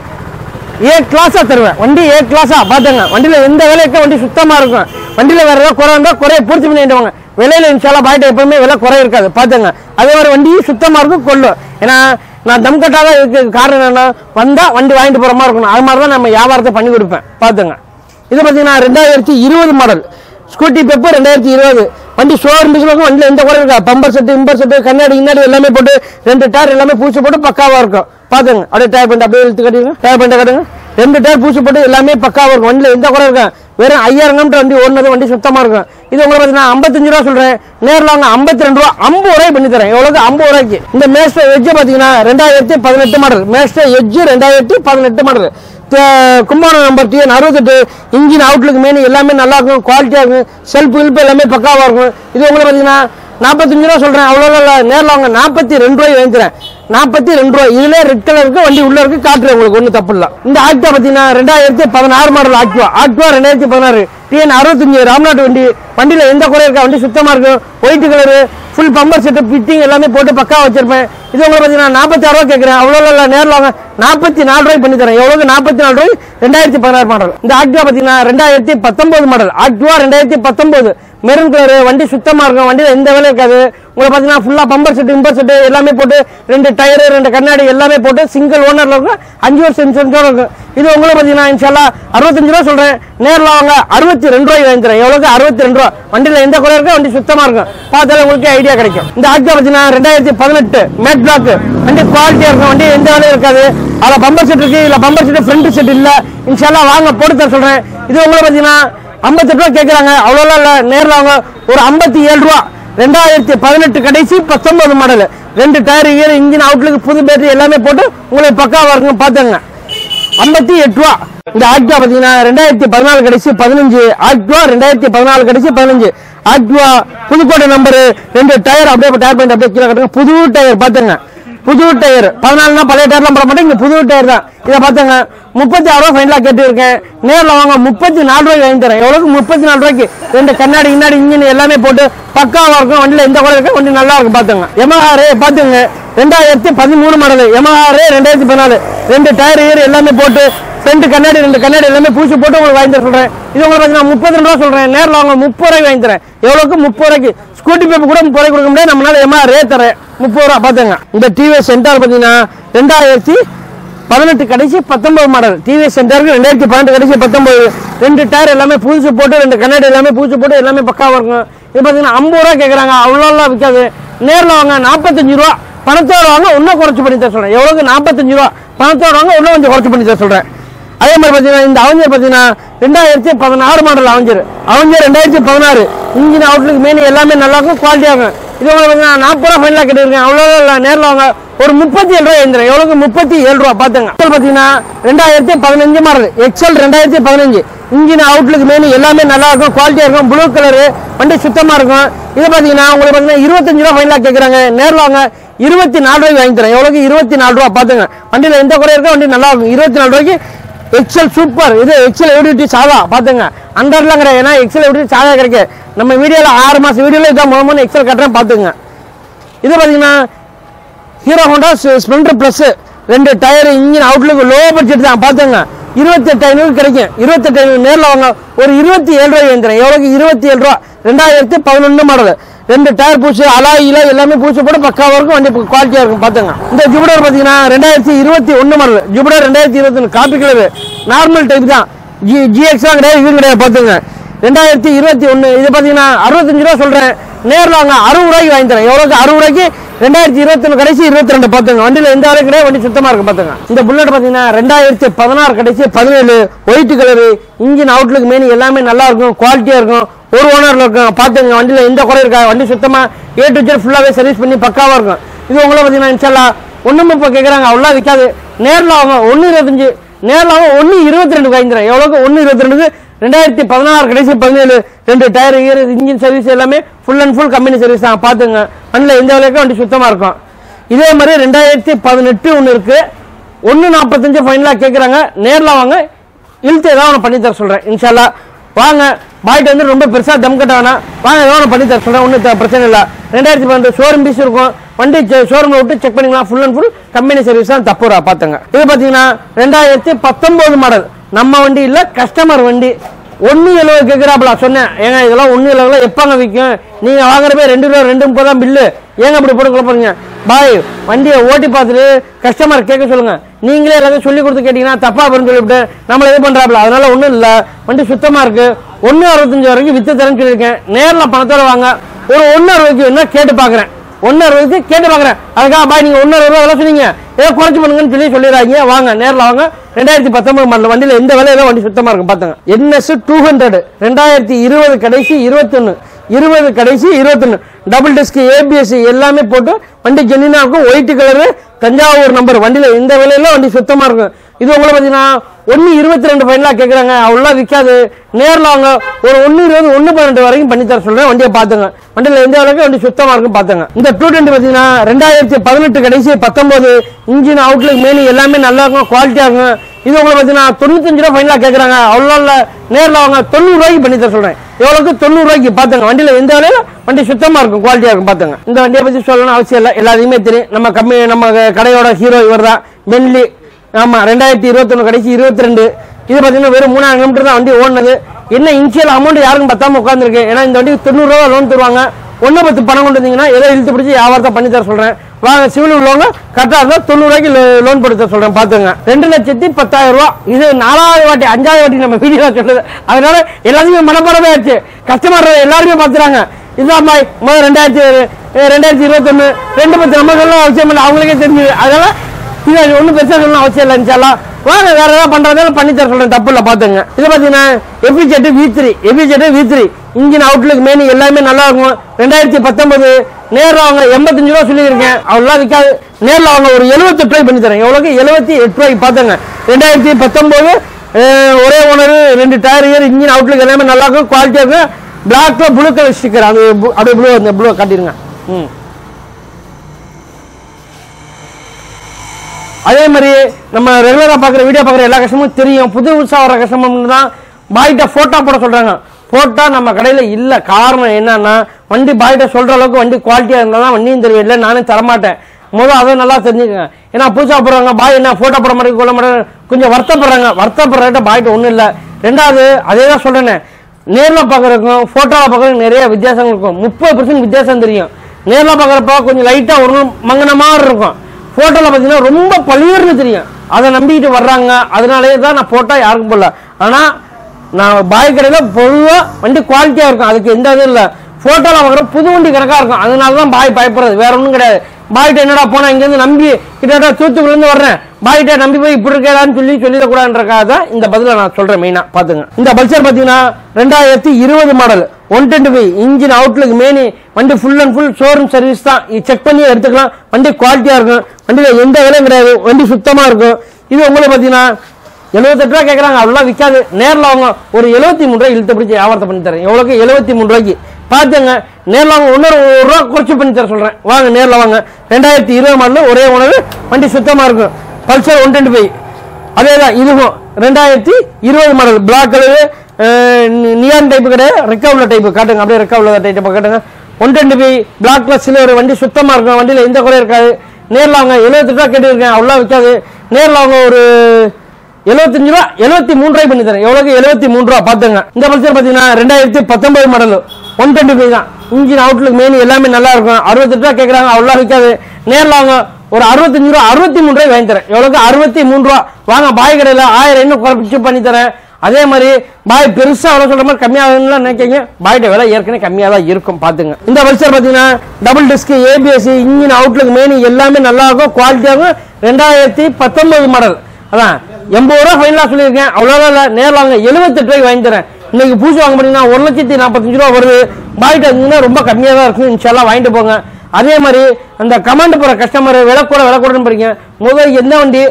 ஏ கிளாஸாக தருவேன் வண்டி ஏ கிளாஸாக பார்த்துங்க வண்டியில் எந்த வேலைக்கும் வண்டி சுத்தமாக இருக்கும் வண்டியில் வேறு ஏதாவது குறை இருந்தால் குறைய பூர்த்தி பண்ணிட்டு வாங்க விலையில இன்ஷால்லா பாய்ட்ட எப்பவுமே விலை குறை இருக்காது பார்த்துங்க அதே மாதிரி வண்டி சுத்தமாக இருக்கும் கொள்ளும் ஏன்னா நான் தம் கட்டாத இருக்கு காரணம் என்னன்னா வந்தால் வண்டி வாங்கிட்டு போகிற மாதிரி இருக்கணும் அது மாதிரி தான் நம்ம வியாபாரத்தை பண்ணி கொடுப்பேன் பார்த்துங்க இது பார்த்தீங்கன்னா ரெண்டாயிரத்தி இருபது மாடல் ஸ்கூட்டி பெப்பு ரெண்டாயிரத்தி இருபது வண்டி ஷோரூம் பிசினஸ் வண்டியில் எந்த குறை இருக்கா பம்பர் செட்டு இம்பர் செட்டு கண்ணாடி இன்னாடி எல்லாமே போட்டு ரெண்டு டயர் எல்லாமே பூச்சி போட்டு பக்காவா இருக்கும் பாத்துங்க அப்படியே டயர் பண்ணிட்டு அப்படியே இழுத்து கட்டிடுங்க டயர் பண்ணிட்டு கட்டுங்க ரெண்டு டயர் பூச்சி போட்டு எல்லாமே பக்காவா இருக்கும் வண்டியில் எந்த குறை இருக்கா வெறும் ஐயாயிரம் கிலோமீட்டர் வண்டி ஓடுனது வண்டி சுத்தமா இருக்கும் இது உங்களுக்கு பார்த்தீங்கன்னா ஐம்பத்தஞ்சு ரூபா சொல்றேன் நேரில் வாங்க ஐம்பத்தி ரெண்டு ரூபா ஐம்பது ரூபாய் பண்ணி தரேன் எவ்வளவு ஐம்பது ரூபாய்க்கு இந்த மேஸ்டர் எஜ்ஜு பார்த்தீங்கன்னா ரெண்டாயிரத்தி பதினெட்டு மாடல் மேஸ்டர் எஜ்ஜு ரெண்டாயிரத்தி பதினெட்டு மாடல் தே- கும்பகோணம் நம்பர் டிஎன் அறுபத்தெட்டு இன்ஜின் அவுட்லுக் மெயின் எல்லாமே நல்லா இருக்கும் குவாலிட்டியாக இருக்கும் செல்ஃப் இல்ப்பு எல்லாமே பக்காவாக இருக்கும் இது உங்களுக்கு பார்த்தீங்கன்னா நாற்பத்தஞ்சு ரூபா சொல்கிறேன் அவ்வளோ இல்லை நேரில் வாங்க நாற்பத்தி ரெண்டு ரூபாய் வாங்கிக்கிறேன் நாற்பத்தி ரெண்டு ரூபாய் இதுல ரெட் கலர் இருக்கு வண்டி உள்ள இருக்கு காட்டுறேன் உங்களுக்கு ஒன்றும் தப்பு இல்லை இந்த ஆக்டிவா பார்த்தீங்கன்னா ரெண்டாயிரத்தி பதினாறு மாடல் ஆக்டிவா ஆக்டிவா ரெண்டாயிரத்தி பதினாறு டிஎன் அறுபத்தஞ்சு ராம்நாட் வண்டி வண்டியில் எந்த குறை இருக்கா வண்டி சுத்தமாக இருக்கும் white colour full bumper set fitting எல்லாமே போட்டு பக்கா வச்சிருப்பேன் இது உங்களுக்கு பார்த்தீங்கன்னா நாற்பத்தி ஆறு ரூபா கேட்குறேன் அவ்வளோ இல்லை நேரில் வாங்க நாற்பத்தி நாலு ரூபாய் பண்ணி தரேன் எவ்வளவு நாற்பத்தி நாலு ரூபாய் ரெண்டாயிரத்தி பதினாறு மாடல் இந்த ஆக்டிவா பார்த்தீங்கன்னா ரெண்டாயிரத்தி பத்தொன்பது மாடல் ஆக்டிவா ரெண்டாயிரத்தி பத்தொன்பது மெரூன் கலர் வண்டி சுத்தமாக இருக்கும் வண்டியில் எந்த வேலையும் இருக்காது உங்களுக்கு பார்த்தீங்கன்னா ஃபுல்லாக பம்பர் செட்டு இம்பர் செட்டு எல்லாமே போட்டு ரெண்டு டயரு ரெண்டு கண்ணாடி எல்லாமே போட்டு சிங்கிள் ஓனரில் இருக்கும் அஞ்சு வருஷம் இன்சூரன்ஸோட இருக்கும் இது உங்களுக்கு பார்த்தீங்கன்னா இன்ஷால்லா அறுபத்தஞ்சு ரூபா சொல்கிறேன் நேரில் வாங்க அறுபத்தி ரெண்டு ரூபாய் வாங்கி தரேன் எவ்வளோக்கு அறுபத்தி ரெண்டு ரூபா வண்டியில் எந்த குறை இருக்கோ வண்டி சுத்தமாக இருக்கும் பார்த்தாலே உங்களுக்கு ஐடியா கிடைக்கும் இந்த ஆக்டிவா பார்த்தீங்கன்னா ரெண்டாயிரத்தி பதினெட்டு மேட் பிளாக் வண்டி குவாலிட்டியாக இருக்கும் வண்டி எந்த வேலையும் இருக்காது அதில் பம்பர் செட் இருக்கு இல்லை பம்பர் செட் ஃப்ரண்ட் செட் இல்லை இன்ஷால்லா வாங்க போட்டு தர சொல்கிறேன் இது உங்களுக்கு பார்த்தீங்கன்னா ஐம்பத்தெட்டு ரூபா கேட்குறாங்க அவ்வளோலாம் இல்லை நேரில் வாங்க ஒரு ஐம்பத்தி ஏழு ரூபா ரெண்டாயிரத்தி பதினெட்டு கடைசி பத்தொன்பது மாடல் ரெண்டு டயர் ஈர் இன்ஜின் அவுட்லுக்கு புது பேட்டரி எல்லாமே போட்டு உங்களுக்கு பக்காவாக இருக்கும் பார்த்துங்க ஐம்பத்தி எட்டு ரூபா இந்த ஆக்டிவா பார்த்தீங்கன்னா ரெண்டாயிரத்தி பதினாலு கடைசி பதினஞ்சு ஆக்டிவா ரெண்டாயிரத்தி பதினாலு கடைசி பதினஞ்சு ஆக்டிவா புதுக்கோட்டை நம்பரு ரெண்டு டயர் அப்படியே டயர் பண்ணிட்டு அப்படியே கீழே கட்டுங்க புது டயர் பார்த்துங்க புது டயர் பதினாலுனா பழைய டயர்லாம் போட மாட்டேன் இங்க புது டயர் தான் இதை பார்த்துங்க முப்பத்தி ஆறு ரூபா ஃபைனலாக கேட்டு இருக்கேன் நேரில் வாங்க முப்பத்தி நாலு ரூபாய்க்கு வாங்கி தரேன் எவ்வளோக்கு முப்பத்தி நாலு ரூபாய்க்கு ரெண்டு கண்ணாடி இன்னாடி இன்ஜின் எல்லாமே போட்டு பக்காவாக இருக்கும் வண்டியில் எந்த குறை இருக்கு வண்டி நல்லா இருக்கும் பார்த்துங்க எமஹாரே பார்த்துங்க ரெண்டாயிரத்தி பதிமூணு மாடல் எமஹாரே ரெண்டாயிரத்தி பதினாலு ரெண்டு டயர் ஈர் எல்லாமே போட்டு ரெண்டு கண்ணாடி ரெண்டு கண்ணாடி எல்லாமே பூசி போட்டு உங்களுக்கு வாங்கி தர சொல்றேன் இது உங்களுக்கு பார்த்தீங்கன்னா முப்பத்தி ரெண்டு ரூபா சொல்றேன் நேரில் வாங்க முப்பது ரூபாய்க்கு வாங்கி தரேன் எவ்வளோக்கு முப்பது ரூபாய்க்கு ஸ்கூட்டி பேப்பர் கூட முப்பது ரூபாய்க்கு கொடுக்க முடியாது நம்மளால எம்மா ரே தரேன் முப்பது ரூபா பார்த்துங்க இந்த டிவிஎஸ் சென்டார் பார்த்தீங்கன்னா ரெண்டாயிரத்தி பதினெட்டு கடைசி பத்தொன்பது மாடல் டிவிஎஸ் சென்டருக்கு ரெண்டாயிரத்தி பதினெட்டு கடைசி பத்தொன்பது ரெண்டு டயர் எல்லாமே புதுசு போட்டு ரெண்டு கண்ணாடி எல்லாமே புதுசு போட்டு எல்லாமே பக்காவாக இருக்கும் இது பார்த்தீங்கன்னா ஐம்பது ரூபா கேட்குறாங்க அவ்வளோலாம் விற்காது நேரில் வாங்க நாற்பத்தஞ்சு ரூபா பணத்தோட வாங்க இன்னும் குறைச்சி பண்ணி தர சொல்கிறேன் எவ்வளோக்கு நாற்பத்தஞ்சு ரூபா பணத்தோட வாங்க இன்னும் கொஞ்சம் குறைச்சி பண்ணி தர சொல்கிறேன் அதே மாதிரி பார்த்தீங்கன்னா இந்த அவஞ்சர் பார்த்தீங்கன்னா ரெண்டாயிரத்தி பதினாறு மாடல் அவஞ்சர் அவஞ்சர் ரெண்டாயிரத்தி பதினாறு இன்ஜின் அவுட்லுக் மெயின் எல்லாமே நல்லா இருக்கும் குவாலிட்டியாக இருக்கும் இது உங்களுக்கு பார்த்தீங்கன்னா நாற்பது ரூபா ஃபைனலாக கேட்டுருக்கேன் அவ்வளோ இல்லை நேரில் வாங்க ஒரு முப்பத்தி ஏழு ரூபா எழுந்துறேன் எவ்வளோக்கு முப்பத்தி ஏழு ரூபா பார்த்துங்க எக்ஸல் பார்த்தீங்கன்னா ரெண்டாயிரத்தி பதினஞ்சு மாடல் எக்ஸல் ரெண்டாயிரத்தி பதினஞ்சு இன்ஜின் அவுட்லுக் மெயின் எல்லாமே நல்லா இருக்கும் குவாலிட்டியாக இருக்கும் ப்ளூ கலரு வண்டி சுத்தமாக இருக்கும் இது பார்த்தீங்கன்னா உங்களுக்கு பார்த்தீங்கன்னா இருபத்தஞ்சு ரூபா ஃபைனலாக கேட்குறாங்க நேரில் வாங்க இருபத்தி நாலு ரூபாய்க்கு வாங்கி தரேன் எவ்வளோக்கு இருபத்தி நாலு ரூபா பார்த்துங்க வண்டியில் எந்த குறை இருக்கோ வண்டி நல்லா இருக்கும் இருபத்தி நாலு ரூபாய்க்கு எக்ஸல் சூப்பர் இது எக்ஸல் எவிடிட்டி சாதா பார்த்துங்க அண்டர்லாம் கிடையாது ஏன்னா எக்ஸல் எவிடிட்டி சாதா கிடைக்கு நம்ம வீடியோவில் ஆறு மாதம் வீடியோவில் இதான் முதல் முதல்ல எக்ஸல் கட்டுறேன் பார்த்துங்க இது பார்த்தீங்கன்னா ஹீரோ ஹோண்டா ஸ்ப்ளெண்டர் ப்ளஸ் ரெண்டு tyre engine outlook low budget தான் பார்த்துங்க இருபத்தெட்டு ஐநூறு கிடைக்கும் இருபத்தெட்டு ஐநூறு நேரில் வாங்க ஒரு இருபத்தி ஏழு ரூபாய் எழுந்துறேன் எவ்வளோக்கு இருபத்தி ஏழு ரூபா ரெண்டாயிரத்தி பதினொன்று மாடல் ரெண்டு டயர் பூச்சு அலாயில எல்லாமே பூச்சி போட்டு பக்காவாக இருக்கும் வண்டி குவாலிட்டியாக இருக்கும் பார்த்துங்க இந்த ஜூபிடர் பார்த்தீங்கன்னா ரெண்டாயிரத்தி இருபத்தி ஒன்று மாடல் ஜூபிடர் ரெண்டாயிரத்தி இருபத்தி ஒன்று காப்பி கலர் நார்மல் டைப் தான் ஜி ஜிஎக்ஸ்லாம் கிடையாது இதுவும் கிடையாது பார்த்துங்க ரெண்டாயிரத்தி இருபத்தி ஒன்று இது பார்த்தீங்கன்னா அறுபத்தஞ்சு ரூபா சொல்கிறேன் நேரில் வாங்க அறுபது ரூபாய்க்கு வாங்கி தரேன் எவ்வளோக்கு அறுபது ரூபாய்க்கு ரெண்டாயிரத்தி இருபத்தொன்று கடைசி இருபத்தி ரெண்டு பார்த்துங்க வண்டியில் எந்த வரைக்கும் கிடையாது வண்டி சுத்தமாக இருக்கு பார்த்துங்க இந்த புல்லட் பார்த்தீங்கன்னா ரெண்டாயிரத்தி பதினாறு கடைசி பதினேழு white colour engine outlook main எல்லாமே நல்லா இருக்கும் குவாலிட்டியாக இருக்கும் ஒரு ஓனரில் இருக்கும் பார்த்துங்க வண்டியில் எந்த குறை இருக்கா வண்டி சுத்தமாக ஏ டு ஜெட் ஃபுல்லாகவே சர்வீஸ் பண்ணி பக்காவாக இருக்கும் இது உங்களை பார்த்தீங்கன்னா இன்ஷால்லா ஒன்று முப்பது கேட்குறாங்க அவ்வளோ விற்காது நேரில் வாங்க ஒன்று இருபத்தஞ்சு நேரில் வாங்க ஒன்று இருபத்தி ரெண்டு வாங்கிக்கிறேன் எவ்வளோக்கு ஒன்று இருபத்தி ரெண்டுக்கு ரெண்டாயிரத்தி பதினாறு கடைசி பதினேழு ரெண்டு டயர் கியர் இன்ஜின் சர்வீஸ் எல்லாமே full and full company service தான் பார்த்துங்க வண்டியில் எந்த விலைக்கும் வண்டி சுத்தமாக இருக்கும் இதே மாதிரி ரெண்டாயிரத்தி பதினெட்டு ஒன்று இருக்குது ஒன்று நாற்பத்தஞ்சு ஃபைனலாக கேட்குறாங்க நேரில் வாங்க இழுத்து ஏதாவது ஒன்று பண்ணி தர சொல்கிறேன் இன்ஷால்லா வாங்க பாய்ட்டு வந்து ரொம்ப பெருசாக தம் கட்ட வேணாம் வாங்க ஏதாவது ஒன்று பண்ணி தர சொல்கிறேன் ஒன்றும் பிரச்சனை இல்லை ரெண்டாயிரத்தி பன்னெண்டு ஷோரூம் பீஸ் இருக்கும் வண்டி ஷோரூமில் விட்டு செக் பண்ணிக்கலாம் full and full company service தான் தப்பு ரூபா பார்த்துங்க இது பார்த்தீங்கன்னா ரெண்டாயிரத்தி பத்தொம்போது மாடல் நம்ம வண்டி இல்லை கஸ்டமர் வண்டி ஒன்று எழுபது கேட்குறாப்புல சொன்னேன் ஏங்க இதெல்லாம் ஒன்று எழுபதுல எப்பங்க விற்கும் நீங்கள் வாங்குறப்ப ரெண்டு ரூபா ரெண்டு முப்பது தான் பில்லு ஏங்க அப்படி போட்டு போறீங்க பாய் வண்டியை ஓட்டி பார்த்துட்டு கஸ்டமர் கேட்க சொல்லுங்க நீங்களே எல்லாத்தையும் சொல்லி கொடுத்து கேட்டீங்கன்னா தப்பா அப்படின்னு சொல்லிவிட்டு நம்மள இது பண்றாப்புல அதனால ஒன்றும் இல்லை வண்டி சுத்தமா இருக்கு ஒன்று அறுபத்தஞ்சு வரைக்கும் வித்து தரேன்னு சொல்லியிருக்கேன் நேரில் பணத்தோட வாங்க ஒரு ஒன்று அறுபதுக்கு என்ன கேட்டு பார்க்குறேன் ஒன்று அறுபதுக்கு கேட்டு பார்க்குறேன் அதுக்காக பாய் நீங்கள் ஒன்று அறுபது ரூபா சொன்னீங்க ஏதோ குறைச்சி பண்ணுங்கன்னு சொல்லி சொல்லிடுறாங்க வாங்க நேரில் வாங்க ரெண்டாயிரத்தி பத்தொன்பது மாடல் வண்டியில் எந்த விலையில வண்டி சுத்தமாக இருக்கும் பார்த்துங்க என்எஸ் டூ ஹண்ட்ரட் ரெண்டாயிரத்தி இருபது கடைசி இருபத்தொன்று இருபது கடைசி இருபத்தொன்று டபுள் டிஸ்க் ஏபிஎஸ் எல்லாமே போட்டு வண்டி ஜென்னினா இருக்கும் ஒயிட் கலரு தஞ்சாவூர் நம்பர் வண்டியில் இந்த விலையில வண்டி சுத்தமாக இருக்கும் இது உங்களை பார்த்தீங்கன்னா ஒன்று இருபத்தி ரெண்டு ஃபைனலாக கேட்குறாங்க அவ்வளோ விற்காது நேரில் வாங்க ஒரு ஒன்று இருபது ஒன்று பன்னெண்டு வரைக்கும் பண்ணி தர சொல்கிறேன் வண்டியை பார்த்துங்க வண்டியில் எந்த அளவுக்கு வண்டி சுத்தமாக இருக்கும் பார்த்துங்க இந்த டூ டுவெண்ட்டி பார்த்தீங்கன்னா ரெண்டாயிரத்தி பதினெட்டு கடைசி பத்தொம்போது இன்ஜின் அவுட்லுக் மெயின் எல்லாமே நல்லா இருக்கும் குவாலிட்டியாக இருக்கும் இது உங்களை பார்த்தீங்கன்னா தொண்ணூத்தஞ்சு ரூபா ஃபைனலாக கேட்குறாங்க அவ்வளோ இல்லை நேரில் வாங்க தொண்ணூறு ரூபாய்க்கு பண்ணி தர சொல்கிறேன் எவ்வளோக்கு தொண்ணூறு ரூபாய்க்கு பார்த்துங்க வண்டியில் எந்த வேலையில வண்டி சுத்தமாக இருக்கும் குவாலிட்டியாக இருக்கும் பார்த்துங்க இந்த வண்டியை பற்றி சொல்லணும்னு அவசியம் இல்லை எல்லாத்தையுமே தெரியும் நம்ம கம்மி நம்ம கடையோட ஹீரோ இவர் தான் பென்லி ஆமாம் ரெண்டாயிரத்தி இருபத்தொன்று கடைசி இருபத்தி ரெண்டு இது பார்த்தீங்கன்னா வெறும் மூணாயிரம் கிலோமீட்டர் தான் வண்டி ஓடுனது என்ன இனிஷியல் அமௌண்ட் யாருக்கும் பத்தாம உட்காந்துருக்கு ஏன்னா இந்த வண்டி தொண்ணூறுரூவா லோன் தருவாங்க ஒன்று பத்து பணம் கொண்டு வந்தீங்கன்னா ஏதோ இழுத்து பிடிச்சி வியாபாரத்தை பண்ணி தர சொல்கிறேன் வாங்க சிவில் உள்ளவங்க கரெக்டாக இருந்தால் தொண்ணூறுவாய்க்கு லோன் போட்டு தர சொல்கிறேன் பார்த்துங்க ரெண்டு லட்சத்தி பத்தாயிரம் ரூபா இது நாலாவது வாட்டி அஞ்சாவது வாட்டி நம்ம வீடியோ சொல்லுது அதனால எல்லாத்தையுமே மனப்பாடமே ஆச்சு கஸ்டமர் எல்லாருமே பார்த்துறாங்க இதுதான் பாய் முதல் ரெண்டாயிரத்தி அஹ் ரெண்டாயிரத்தி இருபத்தொன்று ரெண்டு பத்து நம்ம சொல்ல அவசியம் இல்லை அவங்களுக்கே தெரிஞ்சுது அதனால இது ஒன்றும் பெருசாக சொல்லணும் அவசியம் இல்லை இன்ஷால்லா வாங்க வேற ஏதாவது பண்றதாலும் பண்ணி தர சொல்றேன் தப்பு இல்லை பாத்துங்க இது பாத்தீங்கன்னா F Z V three F Z V three engine outlook main எல்லாமே நல்லா இருக்கும் ரெண்டாயிரத்தி பத்தொன்பது நேரில் அவங்க எண்பத்தஞ்சு ரூபா சொல்லியிருக்கேன் அவ்வளோ விற்காது நேரில் அவங்க ஒரு எழுபத்தி ரூபாய் பண்ணி தரேன் எவ்வளோக்கு எழுபத்தி எட்டு ரூபாய்க்கு பார்த்துங்க ரெண்டாயிரத்தி பத்தொம்போது ஒரே ஓனர் ரெண்டு டயர் இயர் இன்ஜின் அவுட்லுக் எல்லாமே நல்லா இருக்கும் குவாலிட்டியாக இருக்கும் பிளாக்ல ப்ளூ கலர் ஸ்டிக்கர் அது bu- அப்படியே ப்ளூ அந்த ப்ளூ காட்டிடுங்க ம் அதே மாதிரி நம்ம ரெகுலராக பார்க்குற வீடியோ பார்க்குற எல்லா கஷ்டமும் தெரியும் புது புதுசாக வர கஷ்டமும் தான் பாய்கிட்ட ஃபோட்டோ போட சொல்கிறாங்க ஃபோட்டோ நம்ம கடையில் இல்லை காரணம் என்னன்னா வண்டி பாய்கிட்ட சொல்கிற அளவுக்கு வண்டி குவாலிட்டியாக இருந்தால் தான் வண்டியும் தெரியும் இல்லை நானும் தரமாட்டேன் முதல் அதை நல்லா தெரிஞ்சுக்கங்க ஏன்னா புதுசாக போடுறாங்க பாய் என்ன ஃபோட்டோ போட மாட்டேங்க கொள்ள மாட்டேங்க கொஞ்சம் வருத்தப்படுறாங்க வருத்தப்படுறத பாய்கிட்ட ஒன்றும் இல்லை ரெண்டாவது அதே தான் சொல்கிறேனே நேரில் பார்க்குறதுக்கும் ஃபோட்டோவில் பார்க்குறதுக்கும் நிறைய வித்தியாசங்கள் இருக்கும் முப்பது பர்சன்ட் வித்தியாசம் தெரியும் நேரில் பார்க்குறப்ப கொஞ்சம் லைட்டாக ஒரு மங்கன மாதிரி இருக்கும் ஃபோட்டோவில் பார்த்தீங்கன்னா ரொம்ப பளிர்னு தெரியும் அதை நம்பிக்கிட்டு வர்றாங்க அதனாலே தான் நான் போட்டா யாருக்கும் போடல ஆனா நான் பாய் கடையில பொதுவா வண்டி குவாலிட்டியா இருக்கும் அதுக்கு எந்த இதுவும் இல்லை போட்டோல வாங்குற புது வண்டி கணக்கா இருக்கும் அதனால தான் பாய் பயப்படுறது வேற ஒன்றும் கிடையாது பாய்கிட்ட என்னடா போனா இங்கேருந்து நம்பி கிட்டத்தட்ட தூத்துக்குள்ள இருந்து வர்றேன் பாய்கிட்ட நம்பி போய் இப்படி இருக்கேடான்னு சொல்லி சொல்லிடக்கூடாதுன்றக்காக தான் இந்த பதில நான் சொல்றேன் மெயினா பாத்துங்க இந்த பல்சர் பாத்தீங்கன்னா ரெண்டாயிரத்தி இருபது model one twenty five engine outlook main வண்டி full and full showroom service தான் செக் பண்ணி எடுத்துக்கலாம் வண்டி குவாலிட்டியா இருக்கும் வண்டியில எந்த விலையும் கிடையாது வண்டி சுத்தமா இருக்கும் இது உங்களுக்கு பாத்தீங்கன்னா எழுபத்தெட்டு ரூபா கேட்குறாங்க அவ்வளோ விற்காது நேரில் அவங்க ஒரு எழுபத்தி மூணு ரூபாய் இழுத்து பிடிச்சி வியாபாரத்தை பண்ணி தரேன் எவ்வளோக்கு எழுபத்தி மூணு ரூபாய்க்கு பார்த்துங்க நேரில் அவங்க இன்னொரு ஒரு ரூபா குறைச்சி பண்ணி தர சொல்கிறேன் வாங்க நேரில் வாங்க ரெண்டாயிரத்தி இருபது மாடல் ஒரே உணவு வண்டி சுத்தமாக இருக்கும் பல்சர் ஒன் டுவெண்ட்டி ஃபைவ் அதே தான் இதுவும் ரெண்டாயிரத்தி இருபது model black colour neon type கிடையாது ரெக்கவுல டைப்பு காட்டுங்க அப்படியே ரெக்கவுல டைப்பு காட்டுங்க one twenty five black plus silver வண்டி சுத்தமாக இருக்கும் வண்டியில் எந்த குறையும் இருக்காது நேரில் அவங்க எழுபத்தெட்டு ரூபா கேட்டுருக்கேன் அவ்வளோ விற்காது நேரில் அவங்க ஒரு எழுபத்தஞ்சு ரூபா எழுபத்தி மூணு ரூபாய் பண்ணி தரேன் எவ்வளவு எழுபத்தி மூணு ரூபா பாத்துங்க இந்த பல்சர் பாத்தீங்கன்னா ரெண்டாயிரத்தி பத்தொன்பது மாடல் ஒன் டுவெண்ட்டி ஃபைவ் தான் இன்ஜின் அவுட்லுக் மெயின் எல்லாமே நல்லா இருக்கும் அறுபத்தெட்டு ரூபா கேட்கறாங்க அவ்வளோ விற்காது நேரில் வாங்க ஒரு அறுபத்தஞ்சு ரூபா அறுபத்தி மூணு ரூபாய் வாங்கி தரேன் எவ்வளவுக்கு அறுபத்தி மூணு ரூபா வாங்க பாய் கடையில் ஆயிரம் இன்னும் குறைச்சி பண்ணி தரேன் அதே மாதிரி பாய் பெருசா அவ்வளோ சொல்ற மாதிரி கம்மியாகும்லாம் நினைக்கிறீங்க பாய்ட்ட விலை ஏற்கனவே கம்மியாக தான் இருக்கும் பாத்துங்க இந்த பல்சர் பாத்தீங்கன்னா double disc ABS engine outlook main எல்லாமே நல்லா இருக்கும் குவாலிட்டியாகும் ரெண்டாயிரத்தி பத்தொன்பது மாடல் அதான் எண்பது ரூபா ஃபைனலாக சொல்லியிருக்கேன் அவ்வளோதான் இல்லை நேரில் வாங்க எழுபத்தெட்டு ரூபாய்க்கு வாங்கி தரேன் இன்னைக்கு பூச்சி வாங்க போனீங்கன்னா ஒரு லட்சத்தி நாற்பத்தஞ்சு ரூபா வருது பாய்ட்டு இருந்தீங்கன்னா ரொம்ப கம்மியாக தான் இருக்கும் இன்ஷால்லாம் வாங்கிட்டு போங்க அதே மாதிரி அந்த கமாண்ட் போகிற கஸ்டமர் விலை கூட விலை கூடன்னு போறீங்க முதல் எந்த வண்டி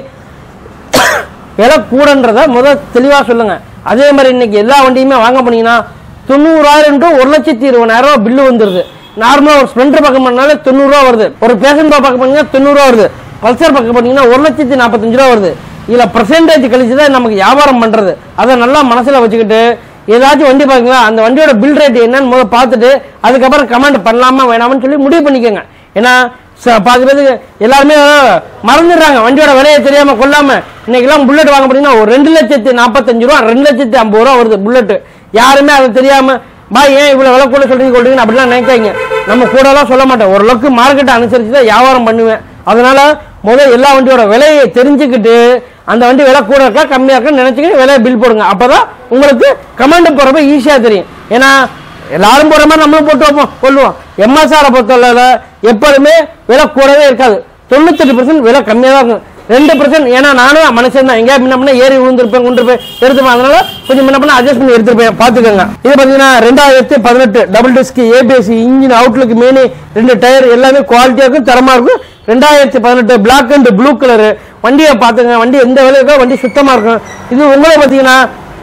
விலை கூடன்றத முதல் தெளிவாக சொல்லுங்க அதே மாதிரி இன்னைக்கு எல்லா வண்டியுமே வாங்க போனீங்கன்னா தொண்ணூறாயிரம் டு ஒரு லட்சத்தி இருபதாயிரம் ரூபாய் பில்லு வந்துருது நார்மலா ஒரு ஸ்ப்ளெண்டர் பக்கம் பண்ணாலே தொண்ணூறுரூவா வருது ஒரு பேஷன் ப்ரோ பக்கம் பண்ணீங்கன்னா தொண்ணூறுரூவா வருது பல்சர் பக்கம் பண்ணீங்கன்னா ஒரு லட்சத்தி நாற்பத்தஞ்சு ரூபா வருது இதுல பர்சன்டேஜ் கழிச்சு தான் நமக்கு வியாபாரம் பண்றது அதை நல்லா மனசுல வச்சுக்கிட்டு ஏதாச்சும் வண்டி பாருங்களா அந்த வண்டியோட பில் ரேட் என்னன்னு முதல்ல பார்த்துட்டு அதுக்கப்புறம் கமெண்ட் பண்ணலாமா வேணாமான்னு சொல்லி முடிவு பண்ணிக்கோங்க ஏன்னா ச- பாதி பேருக்கு எல்லாருமே மறந்துடுறாங்க வண்டியோட விலையை தெரியாம கொள்ளாம இன்னைக்கெல்லாம் புல்லட் வாங்க போனீங்கன்னா ஒரு ரெண்டு லட்சத்தி நாற்பத்தஞ்சு ரூபா ரெண்டு லட்சத்தி ஐம்பது ரூபா வருது புல்லட் யாருமே அது தெரியாம பாய் ஏன் இவ்வளவு விலை கூட சொல்றீங்க கொள்றீங்கன்னு அப்படிலாம் நினைக்காதீங்க நம்ம கூட எல்லாம் சொல்ல மாட்டோம் ஓரளவுக்கு மார்க்கெட்டை அனுசரிச்சு தான் வியாபாரம் பண்ணுவேன் அதனால முதல்ல எல்லா வண்டியோட விலையை தெரிஞ்சுக்கிட்டு அந்த வண்டி விலை கூட இருக்கா கம்மியா இருக்கா நினைச்சுக்கிட்டு விலையை பில் போடுங்க அப்பதான் உங்களுக்கு கமெண்ட் போறப்ப ஈஸியா தெரியும் ஏன்னா எல்லாரும் போற மாதிரி நம்மளும் போட்டு வைப்போம் கொள்ளுவோம் எம்எஸ்ஆரை பொறுத்தவரை எப்போதுமே விலை கூடவே இருக்காது தொண்ணூத்தெட்டு பர்சன்ட் விலை கம்மியாக தான் இருக்கும் ரெண்டு பர்சன்ட் ஏன்னா நானும் மனுஷன் தான் எங்கேயா முன்ன பின்ன ஏறி விழுந்திருப்பேன் கொண்டு போய் எடுத்துப்பேன் அதனால கொஞ்சம் முன்ன பின்ன அட்ஜஸ்ட் பண்ணி எடுத்துருப்பேன் பார்த்துக்கோங்க இது பார்த்தீங்கன்னா ரெண்டாயிரத்தி பதினெட்டு double disc ABS engine outlook main ரெண்டு டயர் எல்லாமே குவாலிட்டியாக இருக்கும் தரமாக இருக்கும் ரெண்டாயிரத்தி பதினெட்டு பிளாக் அண்ட் ப்ளூ கலரு வண்டியை பார்த்துங்க வண்டி எந்த விலை இருக்கோ வண்டி சுத்தமாக இருக்கும் இது உங்களை பார்த்தீங்கன்னா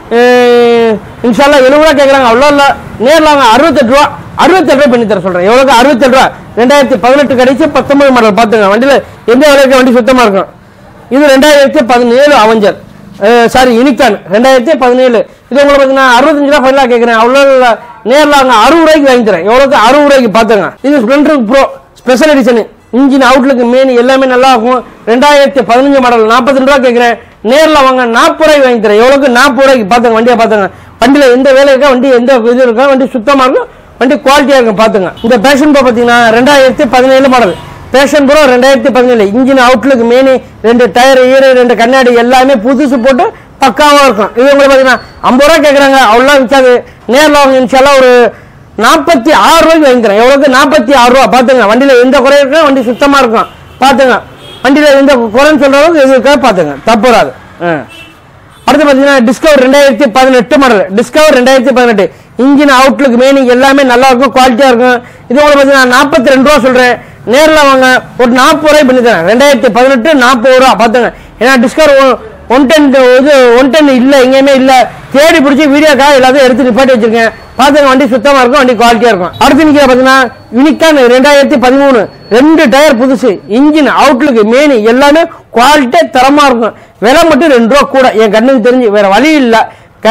இன்ஷால்லா எழுபது ரூபா கேட்குறாங்க அவ்வளோ இல்லை நேரில் அவங்க அறுபத்தெட்டு ரூபா அறுபத்தெட்டு ரூபா பண்ணி தர சொல்கிறேன் எவ்வளோக்கு அறுபத்தெட்டு ரூபா ரெண்டாயிரத்தி பதினெட்டு கடைசி பத்தொன்பது மாடல் பார்த்துங்க வண்டியில் எந்த விலைக்கு வண்டி சுத்தமாக இருக்கும் இது ரெண்டாயிரத்தி பதினேழு அவஞ்சர் சாரி யூனிகான் ரெண்டாயிரத்தி பதினேழு இது உங்களுக்கு பார்த்தீங்கன்னா அறுபத்தஞ்சு ரூபா ஃபைனலாக கேட்குறேன் அவ்வளோ இல்லை நேரில் அவங்க அறுபது ரூபாய்க்கு வாங்கி தரேன் எவ்வளோக்கு அறுபது ரூபாய்க்கு பார்த்துங்க இது Splendor Pro special edition engine outlook main எல்லாமே நல்லா இருக்கும் ரெண்டாயிரத்தி பதினஞ்சு மாடல் நாற்பத்தி ரூபா கேட்குறேன் நேரில் வாங்க நாற்பது ரூபாய்க்கு வாங்கி தரேன் எவ்வளோக்கு நாற்பது ரூபாய்க்கு பார்த்துங்க வண்டியை பார்த்துங்க வண்டியில் எந்த வேலை இருக்கா வண்டி எந்த இது இருக்கா வண்டி சுத்தமாக இருக்கும் வண்டி குவாலிட்டியாக இருக்கும் பார்த்துங்க இந்த பேஷன் ப்ரோ பார்த்தீங்கன்னா ரெண்டாயிரத்தி பதினேழு மாடல் பேஷன் ப்ரோ ரெண்டாயிரத்தி பதினேழு இன்ஜின் அவுட்லுக்கு மெயின் ரெண்டு டயர் ஈரு ரெண்டு கண்ணாடி எல்லாமே புதுசு போட்டு பக்காவாக இருக்கும் இது உங்களுக்கு பார்த்தீங்கன்னா ஐம்பது ரூபா கேட்குறாங்க அவ்வளோ விற்காது நேரில் வாங்க இன்ஷால்லா ஒரு நாற்பத்தி ஆறு ரூபாய்க்கு வாங்கி தரேன் எவ்வளோக்கு நாற்பத்தி ஆறு ரூபா பார்த்துங்க வண்டியில் எந்த குறை இருக்கும் வண்டி சுத்தமாக இருக்கும் பார்த்துங்க வண்டியில் எந்த குறைன்னு சொல்ற அளவுக்கு எது இருக்கா பார்த்துங்க தப்பு வராது ஆ. அடுத்து பார்த்தீங்கன்னா டிஸ்கவர் ரெண்டாயிரத்தி பதினெட்டு மாடல் டிஸ்கவர் ரெண்டாயிரத்தி பதினெட்டு இன்ஜின் அவுட்லுக் மெயினிங் எல்லாமே நல்லா இருக்கும் குவாலிட்டியாக இருக்கும் இது உங்களுக்கு பார்த்தீங்கன்னா நாற்பத்தி ரெண்டு ரூபா சொல்கிறேன் நேரில் வாங்க ஒரு நாற்பது ரூபாய் பண்ணி தரேன் ரெண்டாயிரத்தி பதினெட்டு நாற்பது ரூபா பார்த்துங்க ஏன்னா டிஸ்கவர் ஒன் டென் இது ஒன் டென் இல்லை எங்கேயுமே இல்லை தேடி பிடிச்சி வீடியோக்காக எல்லாத்தையும் எடுத்து நிப்பாட்டி வச்சிருக்கேன் பார்த்துங்க வண்டி சுத்தமாக இருக்கும் வண்டி குவாலிட்டியாக இருக்கும் அடுத்து நிற்கிற பார்த்தீங்கன்னா யூனிக்கான் ரெண்டாயிரத்தி பதிமூணு ரெண்டு டயர் புதுசு இன்ஜின் அவுட்லுக்கு மெயின் எல்லாமே குவாலிட்டியாக தரமாக இருக்கும் விலை மட்டும் ரெண்டு ரூபா கூட என் கண்ணுக்கு தெரிஞ்சு வேற வழி இல்லை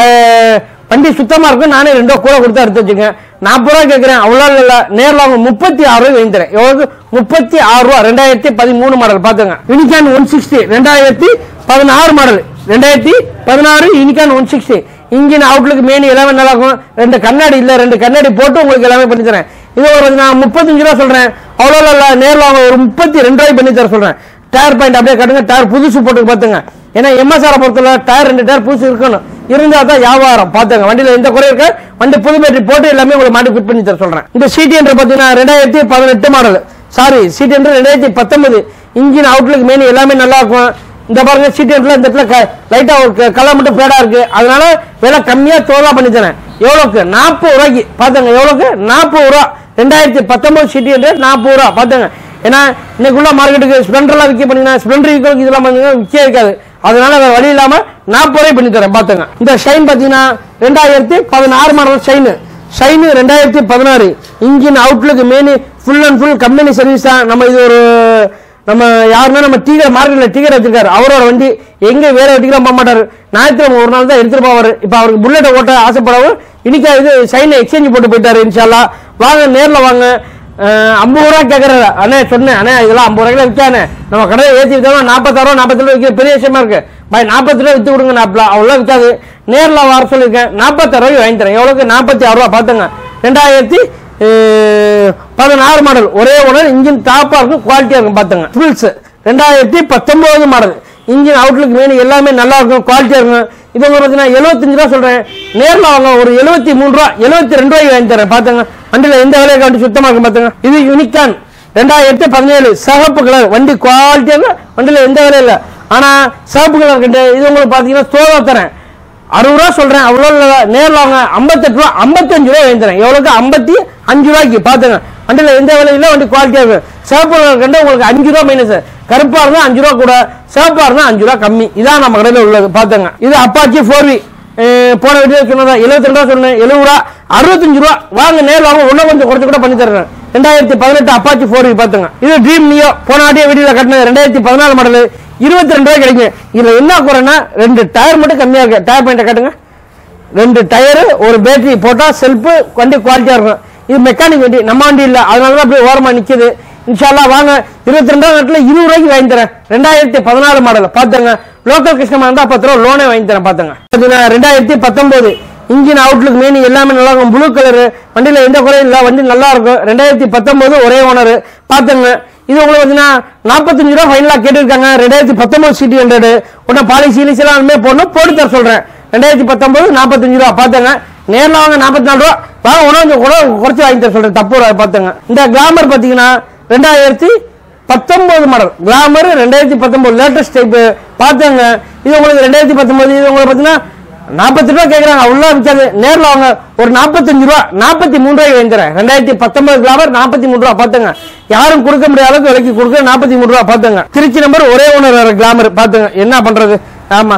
வண்டி சுத்தமாக இருக்கும் நானே ரெண்டு ரூபா கூட கொடுத்து எடுத்து வச்சுக்கேன் நாற்பது ரூபா கேட்குறேன் அவ்வளோ இல்லை நேரில் அவங்க முப்பத்தி ஆறு ரூபாய் வாங்கி தரேன் எவ்வளவு முப்பத்தி ஆறு ரூபா ரெண்டாயிரத்தி பதிமூணு மாடல் பார்த்துங்க யூனிகான் ஒன் சிக்ஸ்டி ரெண்டாயிரத்தி பதினாறு மாடல் ரெண்டாயிரத்தி பதினாறு Unicorn one sixty engine outlook main எல்லாமே நல்லா இருக்கும் ரெண்டு கண்ணாடி இல்லை ரெண்டு கண்ணாடி போட்டு உங்களுக்கு எல்லாமே பண்ணி தரேன் இது ஒரு நான் முப்பத்தஞ்சு ரூபா சொல்றேன் அவ்வளோ இல்லை நேரில் அவங்க ஒரு முப்பத்தி ரெண்டு ரூபாய் பண்ணி தர சொல்றேன் டயர் பாயிண்ட் அப்படியே கட்டுங்க டயர் புதுசு போட்டு பார்த்துங்க ஏன்னா எம்எஸ்ஆரை பொறுத்தவரை டயர் ரெண்டு டயர் புதுசு இருக்கணும் இருந்தா தான் வியாபாரம் பார்த்துங்க வண்டியில எந்த குறை இருக்க வண்டி புது பேட்டரி போட்டு எல்லாமே உங்களுக்கு மாட்டி ஃபிட் பண்ணி தர சொல்றேன் இந்த சிடி என்ற பார்த்தீங்கன்னா ரெண்டாயிரத்தி பதினெட்டு மாடல் சாரி சிடி என்ற ரெண்டாயிரத்தி பத்தொன்பது இன்ஜின் அவுட்லுக் மெயின் எல்லாமே நல்லா இருக்கும் இந்த பாருங்க சீட் இடத்துல இந்த இடத்துல லைட்டா ஒரு கலர் மட்டும் பேடா இருக்கு அதனால விலை கம்மியா தோதா பண்ணி தரேன் எவ்வளவுக்கு நாற்பது ரூபாய்க்கு பாத்துங்க எவ்வளவுக்கு நாற்பது ரூபா ரெண்டாயிரத்தி பத்தொன்பது சிட்டி ரேட் நாற்பது ரூபா பாத்துங்க ஏன்னா இன்னைக்குள்ள மார்க்கெட்டுக்கு ஸ்ப்ளெண்டர்லாம் விற்க பண்ணீங்கன்னா ஸ்ப்ளெண்டர் விற்கிறதுக்கு இதெல்லாம் பண்ணீங்கன்னா விற்க இருக்காது அதனால வேற வழி இல்லாம நாற்பது ரூபாய் பண்ணி தரேன் பாத்துங்க இந்த ஷைன் பாத்தீங்கன்னா ரெண்டாயிரத்தி பதினாறு மாடல் ஷைனு ஷைனு ரெண்டாயிரத்தி பதினாறு engine outlook main full and full company service தான் நம்ம இது ஒரு நம்ம யாருன்னா நம்ம டீகர் மார்க்கெட்ல டீகர் வச்சிருக்காரு அவரோட வண்டி எங்க வேற வண்டிக்கெல்லாம் போக மாட்டாரு ஞாயிற்றுக்கிழமை ஒரு நாள் தான் எடுத்துட்டு போவாரு இப்ப அவருக்கு புல்லட்டை ஓட்ட ஆசைப்படவும் இன்னைக்கு இது சைனை எக்ஸ்சேஞ்ச் போட்டு போயிட்டாரு இன்ஷால்லா வாங்க நேர்ல வாங்க அஹ், ஐம்பது ரூபா கேட்கறாரு அண்ணே சொன்னேன் அண்ணே இதெல்லாம் ஐம்பது ரூபாய்க்கு விற்கானே நம்ம கடையை ஏற்றி வித்தோம்னா நாற்பத்தாறு ரூபா நாற்பத்தி ரூபா விற்கிற பெரிய விஷயமா இருக்கு பாய் நாற்பத்தி ரூபா வித்து கொடுங்க நாப்பில அவ்வளோ விற்காது நேர்ல வர சொல்லியிருக்கேன் நாற்பத்தாறு ரூபாய்க்கு வாங்கி தரேன் எவ்வளவுக்கு நாற்பத்தி ஆறு ரூபா பார்த்துங்க ரெண்டாயிரத்தி அஹ், பதினாறு மாடல் ஒரே ஓனர் இன்ஜின் டாப்பா இருக்கும் குவாலிட்டியா இருக்கும் பாத்துங்க ஃபுல்ஸ் ரெண்டாயிரத்தி பத்தொன்பது மாடல் இன்ஜின் அவுட்லுக் மெயின் எல்லாமே நல்லா இருக்கும் குவாலிட்டியா இருக்கும் இது உங்களுக்கு பார்த்தீங்கன்னா எழுபத்தஞ்சு ரூபா சொல்றேன் நேர்ல வாங்க ஒரு எழுபத்தி மூணு ரூபா எழுபத்தி ரெண்டு ரூபாய்க்கு வாங்கி தரேன் பாத்துங்க வண்டியில எந்த வேலையை காட்டி சுத்தமா இருக்கும் பாத்துங்க இது யூனிகான் ரெண்டாயிரத்தி பதினேழு சிகப்பு கலர் வண்டி குவாலிட்டியா இருக்கும் வண்டியில எந்த வேலையும் இல்லை ஆனா சிகப்பு கலர் கிட்ட இது உங்களுக்கு பாத்தீங்கன்னா தோதா தரேன் அறுபது ரூபா சொல்றேன் அவ்வளோ இல்ல நேர்ல வாங்க ஐம்பத்தெட்டு ரூபா ஐம்பத்தஞ்சு ரூபா வாங்கித்தரேன் எவ்வளவுக்கு ஐம்பத்தி அஞ்சு ரூபாய்க்கு பாத்துங்க வண்டியில எந்த விலையும் இல்லை வண்டி குவாலிட்டியா இருக்கு சிவப்பு கலர் கண்டு உங்களுக்கு அஞ்சு ரூபா மைனஸ் கருப்பா இருந்தா அஞ்சு ரூபா கூட சிவப்பா இருந்தா அஞ்சு ரூபா கம்மி இதான் நம்ம கடையில் உள்ளது பாத்துங்க இது அப்பாச்சி ஃபோர் வி போன வீடியோ சொன்னதா எழுபத்தி ரெண்டு ரூபா சொன்னேன் எழுபது ரூபா அறுபத்தஞ்சு ரூபா வாங்க நேர்ல வாங்க இன்னும் கொஞ்சம் குறைச்சு கூட பண்ணி தரேன் ரெண்டாயிரத்தி பதினெட்டு அப்பாச்சி ஃபோர் வி பாத்துங்க இது ட்ரீம் நியோ போன ஆடியோ வீடியோல கட்டினது ரெண்டாயிரத்தி பதினாலு மாடல் இருபத்தி ரெண்டு ரூபாய் கிடைக்கும் இதுல என்ன குறைன்னா ரெண்டு டயர் மட்டும் கம்மியா இருக்கு டயர் பாயிண்ட காட்டுங்க ரெண்டு டயரு ஒரு பேட்டரி போட்டா செல்ஃபு வண்டி குவாலிட்டியா இருக்கும் இது மெக்கானிக் வண்டி நம்ம வண்டி இல்ல அதனால தான் அப்படியே ஓரமா நிக்குது இன்ஷால்லா வாங்க இருபத்தி ரெண்டாம் நாட்டுல இருபது ரூபாய்க்கு வாங்கி தரேன் ரெண்டாயிரத்தி பதினாலு மாடல் பாத்துங்க லோக்கல் கஸ்டமர் இருந்தா பத்து ரூபா லோனே வாங்கி தரேன் பாத்துங்க பாத்தீங்கன்னா ரெண்டாயிரத்தி பத்தொன்பது இன்ஜின் அவுட்லுக் மெயின் எல்லாமே நல்லா இருக்கும் ப்ளூ கலர் வண்டியில எந்த குறையும் இல்ல வண்டி நல்லா இருக்கும் ரெண்டாயிரத்தி பத்தொன்பது ஒரே ஓனர் பாத்துங்க இது உங்களுக்கு பார்த்தீங்கன்னா நாற்பத்தஞ்சு ரூபா ஃபைனலா கேட்டிருக்காங்க ரெண்டாயிரத்தி பத்தொன்பது சிட்டி ஹண்ட்ரட் உடனே பாலிசி இலிசி எல்லாம் அதுமாதிரி போடணும் போட்டு தர சொல்றேன் ரெண்டாயிரத்தி பத்தொன்பது நாற்பத்தஞ்சு ரூபா பாத்துங்க நேர்ல வாங்க நாற்பத்தி நாலு ரூபா வாங்க உணவு கொஞ்சம் கூட குறைச்சு வாங்கி தர சொல்றேன் தப்பு ரூபாய் பாத்துங்க இந்த கிளாமர் பாத்தீங்கன்னா ரெண்டாயிரத்தி பத்தொன்பது மாடல் கிளாமர் ரெண்டாயிரத்தி பத்தொன்பது லேட்டஸ்ட் டைப் பாத்துங்க இது உங்களுக்கு ரெண்டாயிரத்தி பத்தொன்பது இது உங்களுக்கு பாத்தீங்கன்னா நாற்பத்தி ரூபா கேட்கறாங்க அவ்வளோ விற்காது நேரில் வாங்க ஒரு நாற்பத்தஞ்சு ரூபா நாற்பத்தி மூணு ரூபாய்க்கு வாங்கித்தரேன் ரெண்டாயிரத்தி பத்தொன்பது கிளாமர் நாற்பத்தி மூணு ரூபா பாத்துங்க யாரும் கொடுக்க முடியாத அளவுக்கு விலைக்கு கொடுக்க நாற்பத்தி மூணு ரூபா பாத்துங்க திருச்சி நம்பர் ஒரே ஒன்று கிளாமர் பாத்துங்க என்ன பண்றது ஆமா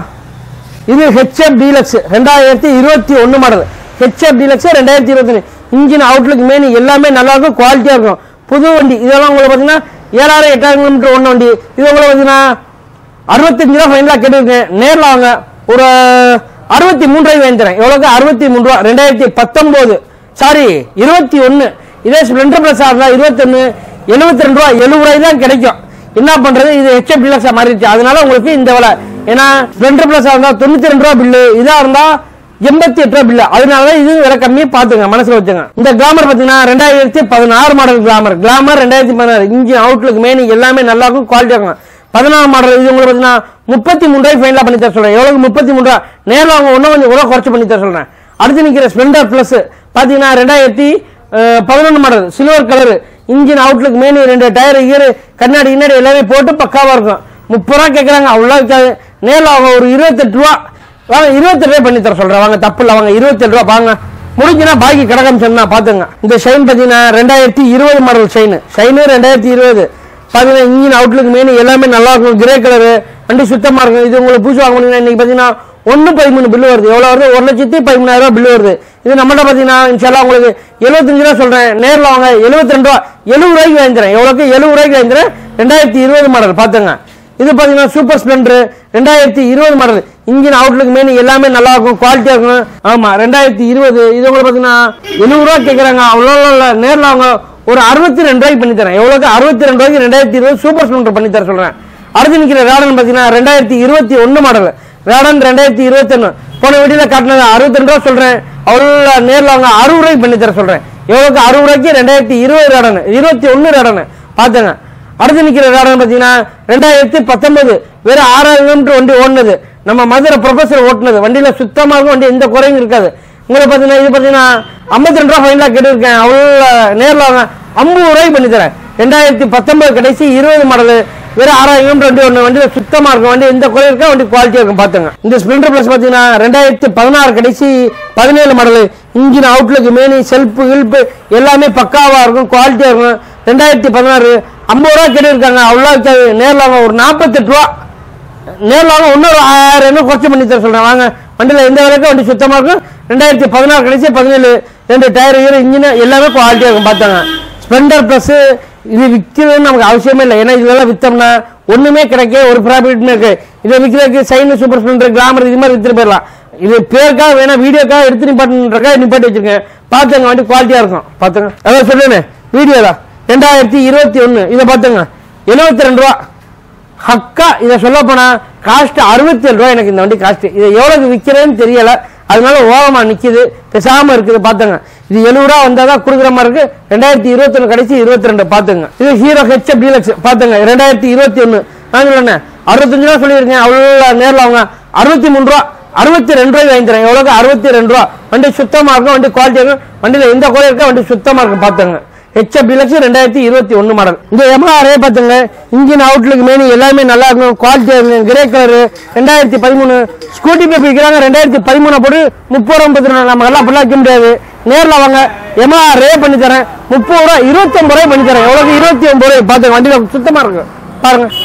இது ஹெச்எஃப் டீலக்ஸ் ரெண்டாயிரத்தி இருபத்தி ஒன்னு மாடல் ஹெச்எஃப் டீலக்ஸ் ரெண்டாயிரத்தி இருபத்தி இன்ஜின் அவுட்லுக் மெயின் எல்லாமே நல்லா இருக்கும் குவாலிட்டியா இருக்கும் புது வண்டி இதெல்லாம் உங்களுக்கு பாத்தீங்கன்னா ஏழாயிரம் எட்டாயிரம் கிலோமீட்டர் ஒன்று வண்டி இது உங்களுக்கு பாத்தீங்கன்னா அறுபத்தஞ்சு ரூபா ஃபைனலா கேட்டிருக்கேன் நேர்ல வாங்க ஒரு அறுபத்தி மூணு ரூபாய் வாங்கி தரேன் எவ்வளவுக்கு அறுபத்தி மூணு ரூபா ரெண்டாயிரத்தி பத்தொன்பது சாரி இருபத்தி ஒன்னு இதே ஸ்ப்ளெண்டர் பிளஸ் ஆகுதா இருபத்தொன்னு எழுபத்தி ரெண்டு ரூபா எழுபது ரூபாய் தான் கிடைக்கும் என்ன பண்றது இது ஹெச்எப் டிலக்ஸா மாறிடுச்சு அதனால உங்களுக்கு இந்த விலை ஏன்னா ஸ்ப்ளெண்டர் பிளஸ் இருந்தா தொண்ணூத்தி ரெண்டு ரூபா பில்லு இதா இருந்தா எண்பத்தி எட்டு ரூபா பில்லு அதனால இது விலை கம்மி பாத்துங்க மனசுல வச்சுங்க இந்த கிளாமர் பாத்தீங்கன்னா ரெண்டாயிரத்தி பதினாறு மாடல் கிளாமர் கிளாமர் ரெண்டாயிரத்தி பதினாறு இன்ஜின் அவுட்லுக் மெயின் எல்லாமே நல்லா இருக்கும் குவாலிட்டியா இருக்கும் பதினாறு மாடல் இது உங்களுக்கு பாத்தீங்கன்னா முப்பத்தி மூணு ரூபாய் ஃபைனலா பண்ணி தர சொல்றேன் எவ்வளவு முப்பத்தி மூணு ரூபா நேரில் அவங்க இன்னும் கொஞ்சம் கூட குறைச்சு பண்ணி தர சொல்றேன் அடுத்து நிக்கிற ஸ்ப்ளெண்டர் பிளஸ் பாத்தீங்கன்னா ரெண்டாயிரத்தி பதினொன்று model silver colour engine outlook main ரெண்டு டயர் ஈரு கண்ணாடி கிண்ணாடி எல்லாமே போட்டு பக்காவா இருக்கும் முப்பது ரூபா கேட்கறாங்க அவ்வளோ இருக்காது நேரில் அவங்க ஒரு இருபத்தெட்டு ரூபா வாங்க இருபத்தெட்டு ரூபாய் பண்ணி தர சொல்றேன் வாங்க தப்பு இல்லை வாங்க இருபத்தெட்டு ரூபா வாங்க முடிஞ்சுன்னா பாக்கி கிடக்கம் சொன்னா பாத்துங்க இந்த ஷைன் பாத்தீங்கன்னா ரெண்டாயிரத்தி இருபது மாடல் ஷைனு ஷைனு ரெண்டாயிரத்தி இருபது பாத்தீங்கன்னா இன்ஜின் அவுட்லுக் மெயின் எல்லாமே நல்லா இருக்கும் கிரே கலரு வண்டி சுத்தமா இருக்கும் இது உங்களுக்கு புதுசு வாங்க முடியுங்கன்னா இன்னைக்கு பாத்தீங்கன்னா ஒன்னு பதிமூணு பில்லு வருது எவ்வளவு வருது ஒரு லட்சத்தி பதிமூணாயிரம் ரூபாய் பில்லு வருது இது நம்மள்ட்ட பாத்தீங்கன்னா இன்ஷால்லா உங்களுக்கு எழுபத்தஞ்சு ரூபா சொல்றேன் நேர்ல வாங்க எழுபத்தி ரெண்டு ரூபா எழுபது ரூபாய்க்கு வாங்கிக்கிறேன் எவ்வளவுக்கு எழுபது ரூபாய்க்கு வாங்கிக்கிறேன் ரெண்டாயிரத்தி இருபது மாடல் பாத்துங்க இது பாத்தீங்கன்னா சூப்பர் ஸ்ப்ளெண்டர் ரெண்டாயிரத்தி இருபது மாடல் இன்ஜின் அவுட்லுக் மெயின் எல்லாமே நல்லா இருக்கும் குவாலிட்டியா இருக்கும் ஆமா ரெண்டாயிரத்தி இருபது இது உங்களுக்கு பாத்தீங்கன்னா எழுபது ரூபா கேட்கறாங்க அவ்வளோ இல்ல நேர்ல அவங்க ஒரு அறுபத்தி ரெண்டு ரூபாய்க்கு பண்ணி தரேன் எவ்வளவுக்கு அறுபத்தி ரெண்டு ரூபாய்க்கு ரெண்டாயிரத்தி இருபது சூப்பர் ஸ்ப்ளெண்டர் பண்ணி தர சொல்றேன் அடுத்து நிக்கிற ரேடன் பாத்தீங்கன்னா ரெண்டாயிரத்தி இருபத்தி ஒன்னு மாடல் ரேடன் ரெண்டாயிரத்தி இருபத்தி ஒன்னு போன வீடியோல காட்டினது அறுபத்தி ரெண்டு ரூபா சொல்றேன் அவ்வளோ நேர்ல அவங்க அறுபது ரூபாய்க்கு பண்ணி தர சொல்றேன் எவ்வளவுக்கு அறுபது ரூபாய்க்கு ரெண்டாயிரத்தி இருபது ரேடன் இருபத்தி ஒன்னு ரேடன் பாத்துங்க அடுத்து நிக்கிற காரணம் பாத்தீங்கன்னா ரெண்டாயிரத்தி பத்தொன்பது வெறும் ஆறாயிரம் கிலோமீட்டர் வண்டி ஓடுனது நம்ம மதுரை ப்ரொஃபஸர் ஓட்டுனது வண்டியில சுத்தமா இருக்கும் வண்டி எந்த குறையும் இருக்காது உங்களுக்கு பாத்தீங்கன்னா இது பாத்தீங்கன்னா ஐம்பத்தி ரெண்டு ரூபா ஃபைனலா கேட்டிருக்கேன் அவ்வளோ நேரில் வாங்க ஐம்பது ரூபாய்க்கு பண்ணி தரேன் ரெண்டாயிரத்தி பத்தொன்பது கடைசி இருபது மாடல் வெறும் ஆறாயிரம் கிலோமீட்டர் வண்டி ஒன்று வண்டியில சுத்தமா இருக்கும் வண்டி எந்த குறை இருக்கா வண்டி குவாலிட்டியா இருக்கும் பாத்துங்க இந்த ஸ்பிளண்டர் பிளஸ் பாத்தீங்கன்னா ரெண்டாயிரத்தி பதினாறு கடைசி பதினேழு model engine outlook main self கில்ப்பு எல்லாமே பக்காவா இருக்கும் குவாலிட்டியா இருக்கும் ரெண்டாயிரத்தி பதினாறு ஐம்பது ரூபா கேட்டிருக்காங்க அவ்வளோ இருக்காது நேரில் வாங்க ஒரு நாற்பத்தெட்டு ரூபா நேரில் வாங்க இன்னொரு ஆயிரம் என்ன குறைச்சி பண்ணி தர சொல்றேன் வாங்க வண்டியில் எந்த விலைக்கும் வண்டி சுத்தமா இருக்கும் ரெண்டாயிரத்தி பதினாறு கடைசி பதினேழு ரெண்டு டயர் ஈர இன்ஜின் எல்லாமே குவாலிட்டியா இருக்கும் பார்த்தாங்க ஸ்ப்ளெண்டர் ப்ளஸ் இது விற்கிறதுன்னு நமக்கு அவசியமே இல்லை ஏன்னா இதெல்லாம் வித்தோம்னா ஒண்ணுமே கிடைக்க ஒரு ப்ராஃபிட்மே இருக்கு இதை விற்கிறதுக்கு சைன் சூப்பர் ஸ்ப்ளெண்டர் கிளாமர் இது மாதிரி வித்துட்டு போயிடலாம் இது பேருக்காக வேணா வீடியோக்காக எடுத்து நிப்பாட்டுன்றக்கா நிப்பாட்டி வச்சிருக்கேன் பார்த்துங்க வண்டி குவாலிட்டியா இருக்கும் பார்த்துங்க அதான் சொல்லுங்க வீடியோ தான் ரெண்டாயிரத்தி இருபத்தி ஒன்று இதை பார்த்துங்க எழுபத்தி ரெண்டு ரூபா ஹக்கா இதை சொல்ல போனா காஸ்ட் அறுபத்தி ஏழு ரூபாய் எனக்கு இந்த வண்டி காஸ்ட் இதை எவ்வளவுக்கு விற்கிறேன்னு தெரியல அதனால ஓரமா நிக்குது பேசாம இருக்குது பாத்துங்க இது எழுபது ரூபா வந்தாதான் கொடுக்குற மாதிரி இருக்கு ரெண்டாயிரத்தி இருபத்தி ஒன்று கடைசி இருபத்தி ரெண்டு பாத்துங்க இது ஹீரோ ஹெச்எப் டீலக்ஸ் பாத்துங்க ரெண்டாயிரத்தி இருபத்தி ஒன்று நான் சொல்லுங்க அறுபத்தஞ்சு ரூபா சொல்லியிருக்கேன் அவ்வளோ நேரில் அவங்க அறுபத்தி மூணு ரூபா அறுபத்தி ரெண்டு ரூபாய் வாங்கி தரேன் எவ்வளவு அறுபத்தி ரெண்டு ரூபா வண்டி சுத்தமா இருக்கும் வண்டி குவாலிட்டி இருக்கும் வண்டியில எந்த குறை இருக்கா வண்டி சுத்தமா இருக்கும் பாத்துங்க ஹெச்எப் டிலக்ஸ் ரெண்டாயிரத்தி இருபத்தி ஒன்னு மாடல் இந்த எமஹா அரே பார்த்துங்க இன்ஜின் அவுட்லுக் மேனி எல்லாமே நல்லா இருக்கும் குவாலிட்டியா இருக்கும் கிரே கலர் ரெண்டாயிரத்தி பதிமூணு ஸ்கூட்டி பே விற்கிறாங்க ரெண்டாயிரத்தி பதிமூணு போட்டு முப்பது ரூபா முப்பத்தி ரெண்டு நம்ம எல்லாம் அப்படிலாம் வைக்க முடியாது நேரில் வாங்க எமஹா ரே பண்ணி தரேன் முப்பது ரூபா இருபத்தொம்பது ரூபாய் பண்ணி தரேன் எவ்வளவு இருபத்தி ஒன்பது ரூபாய் பார்த்துங்க வண்டியில சுத்தமா இருக்கு பாருங்க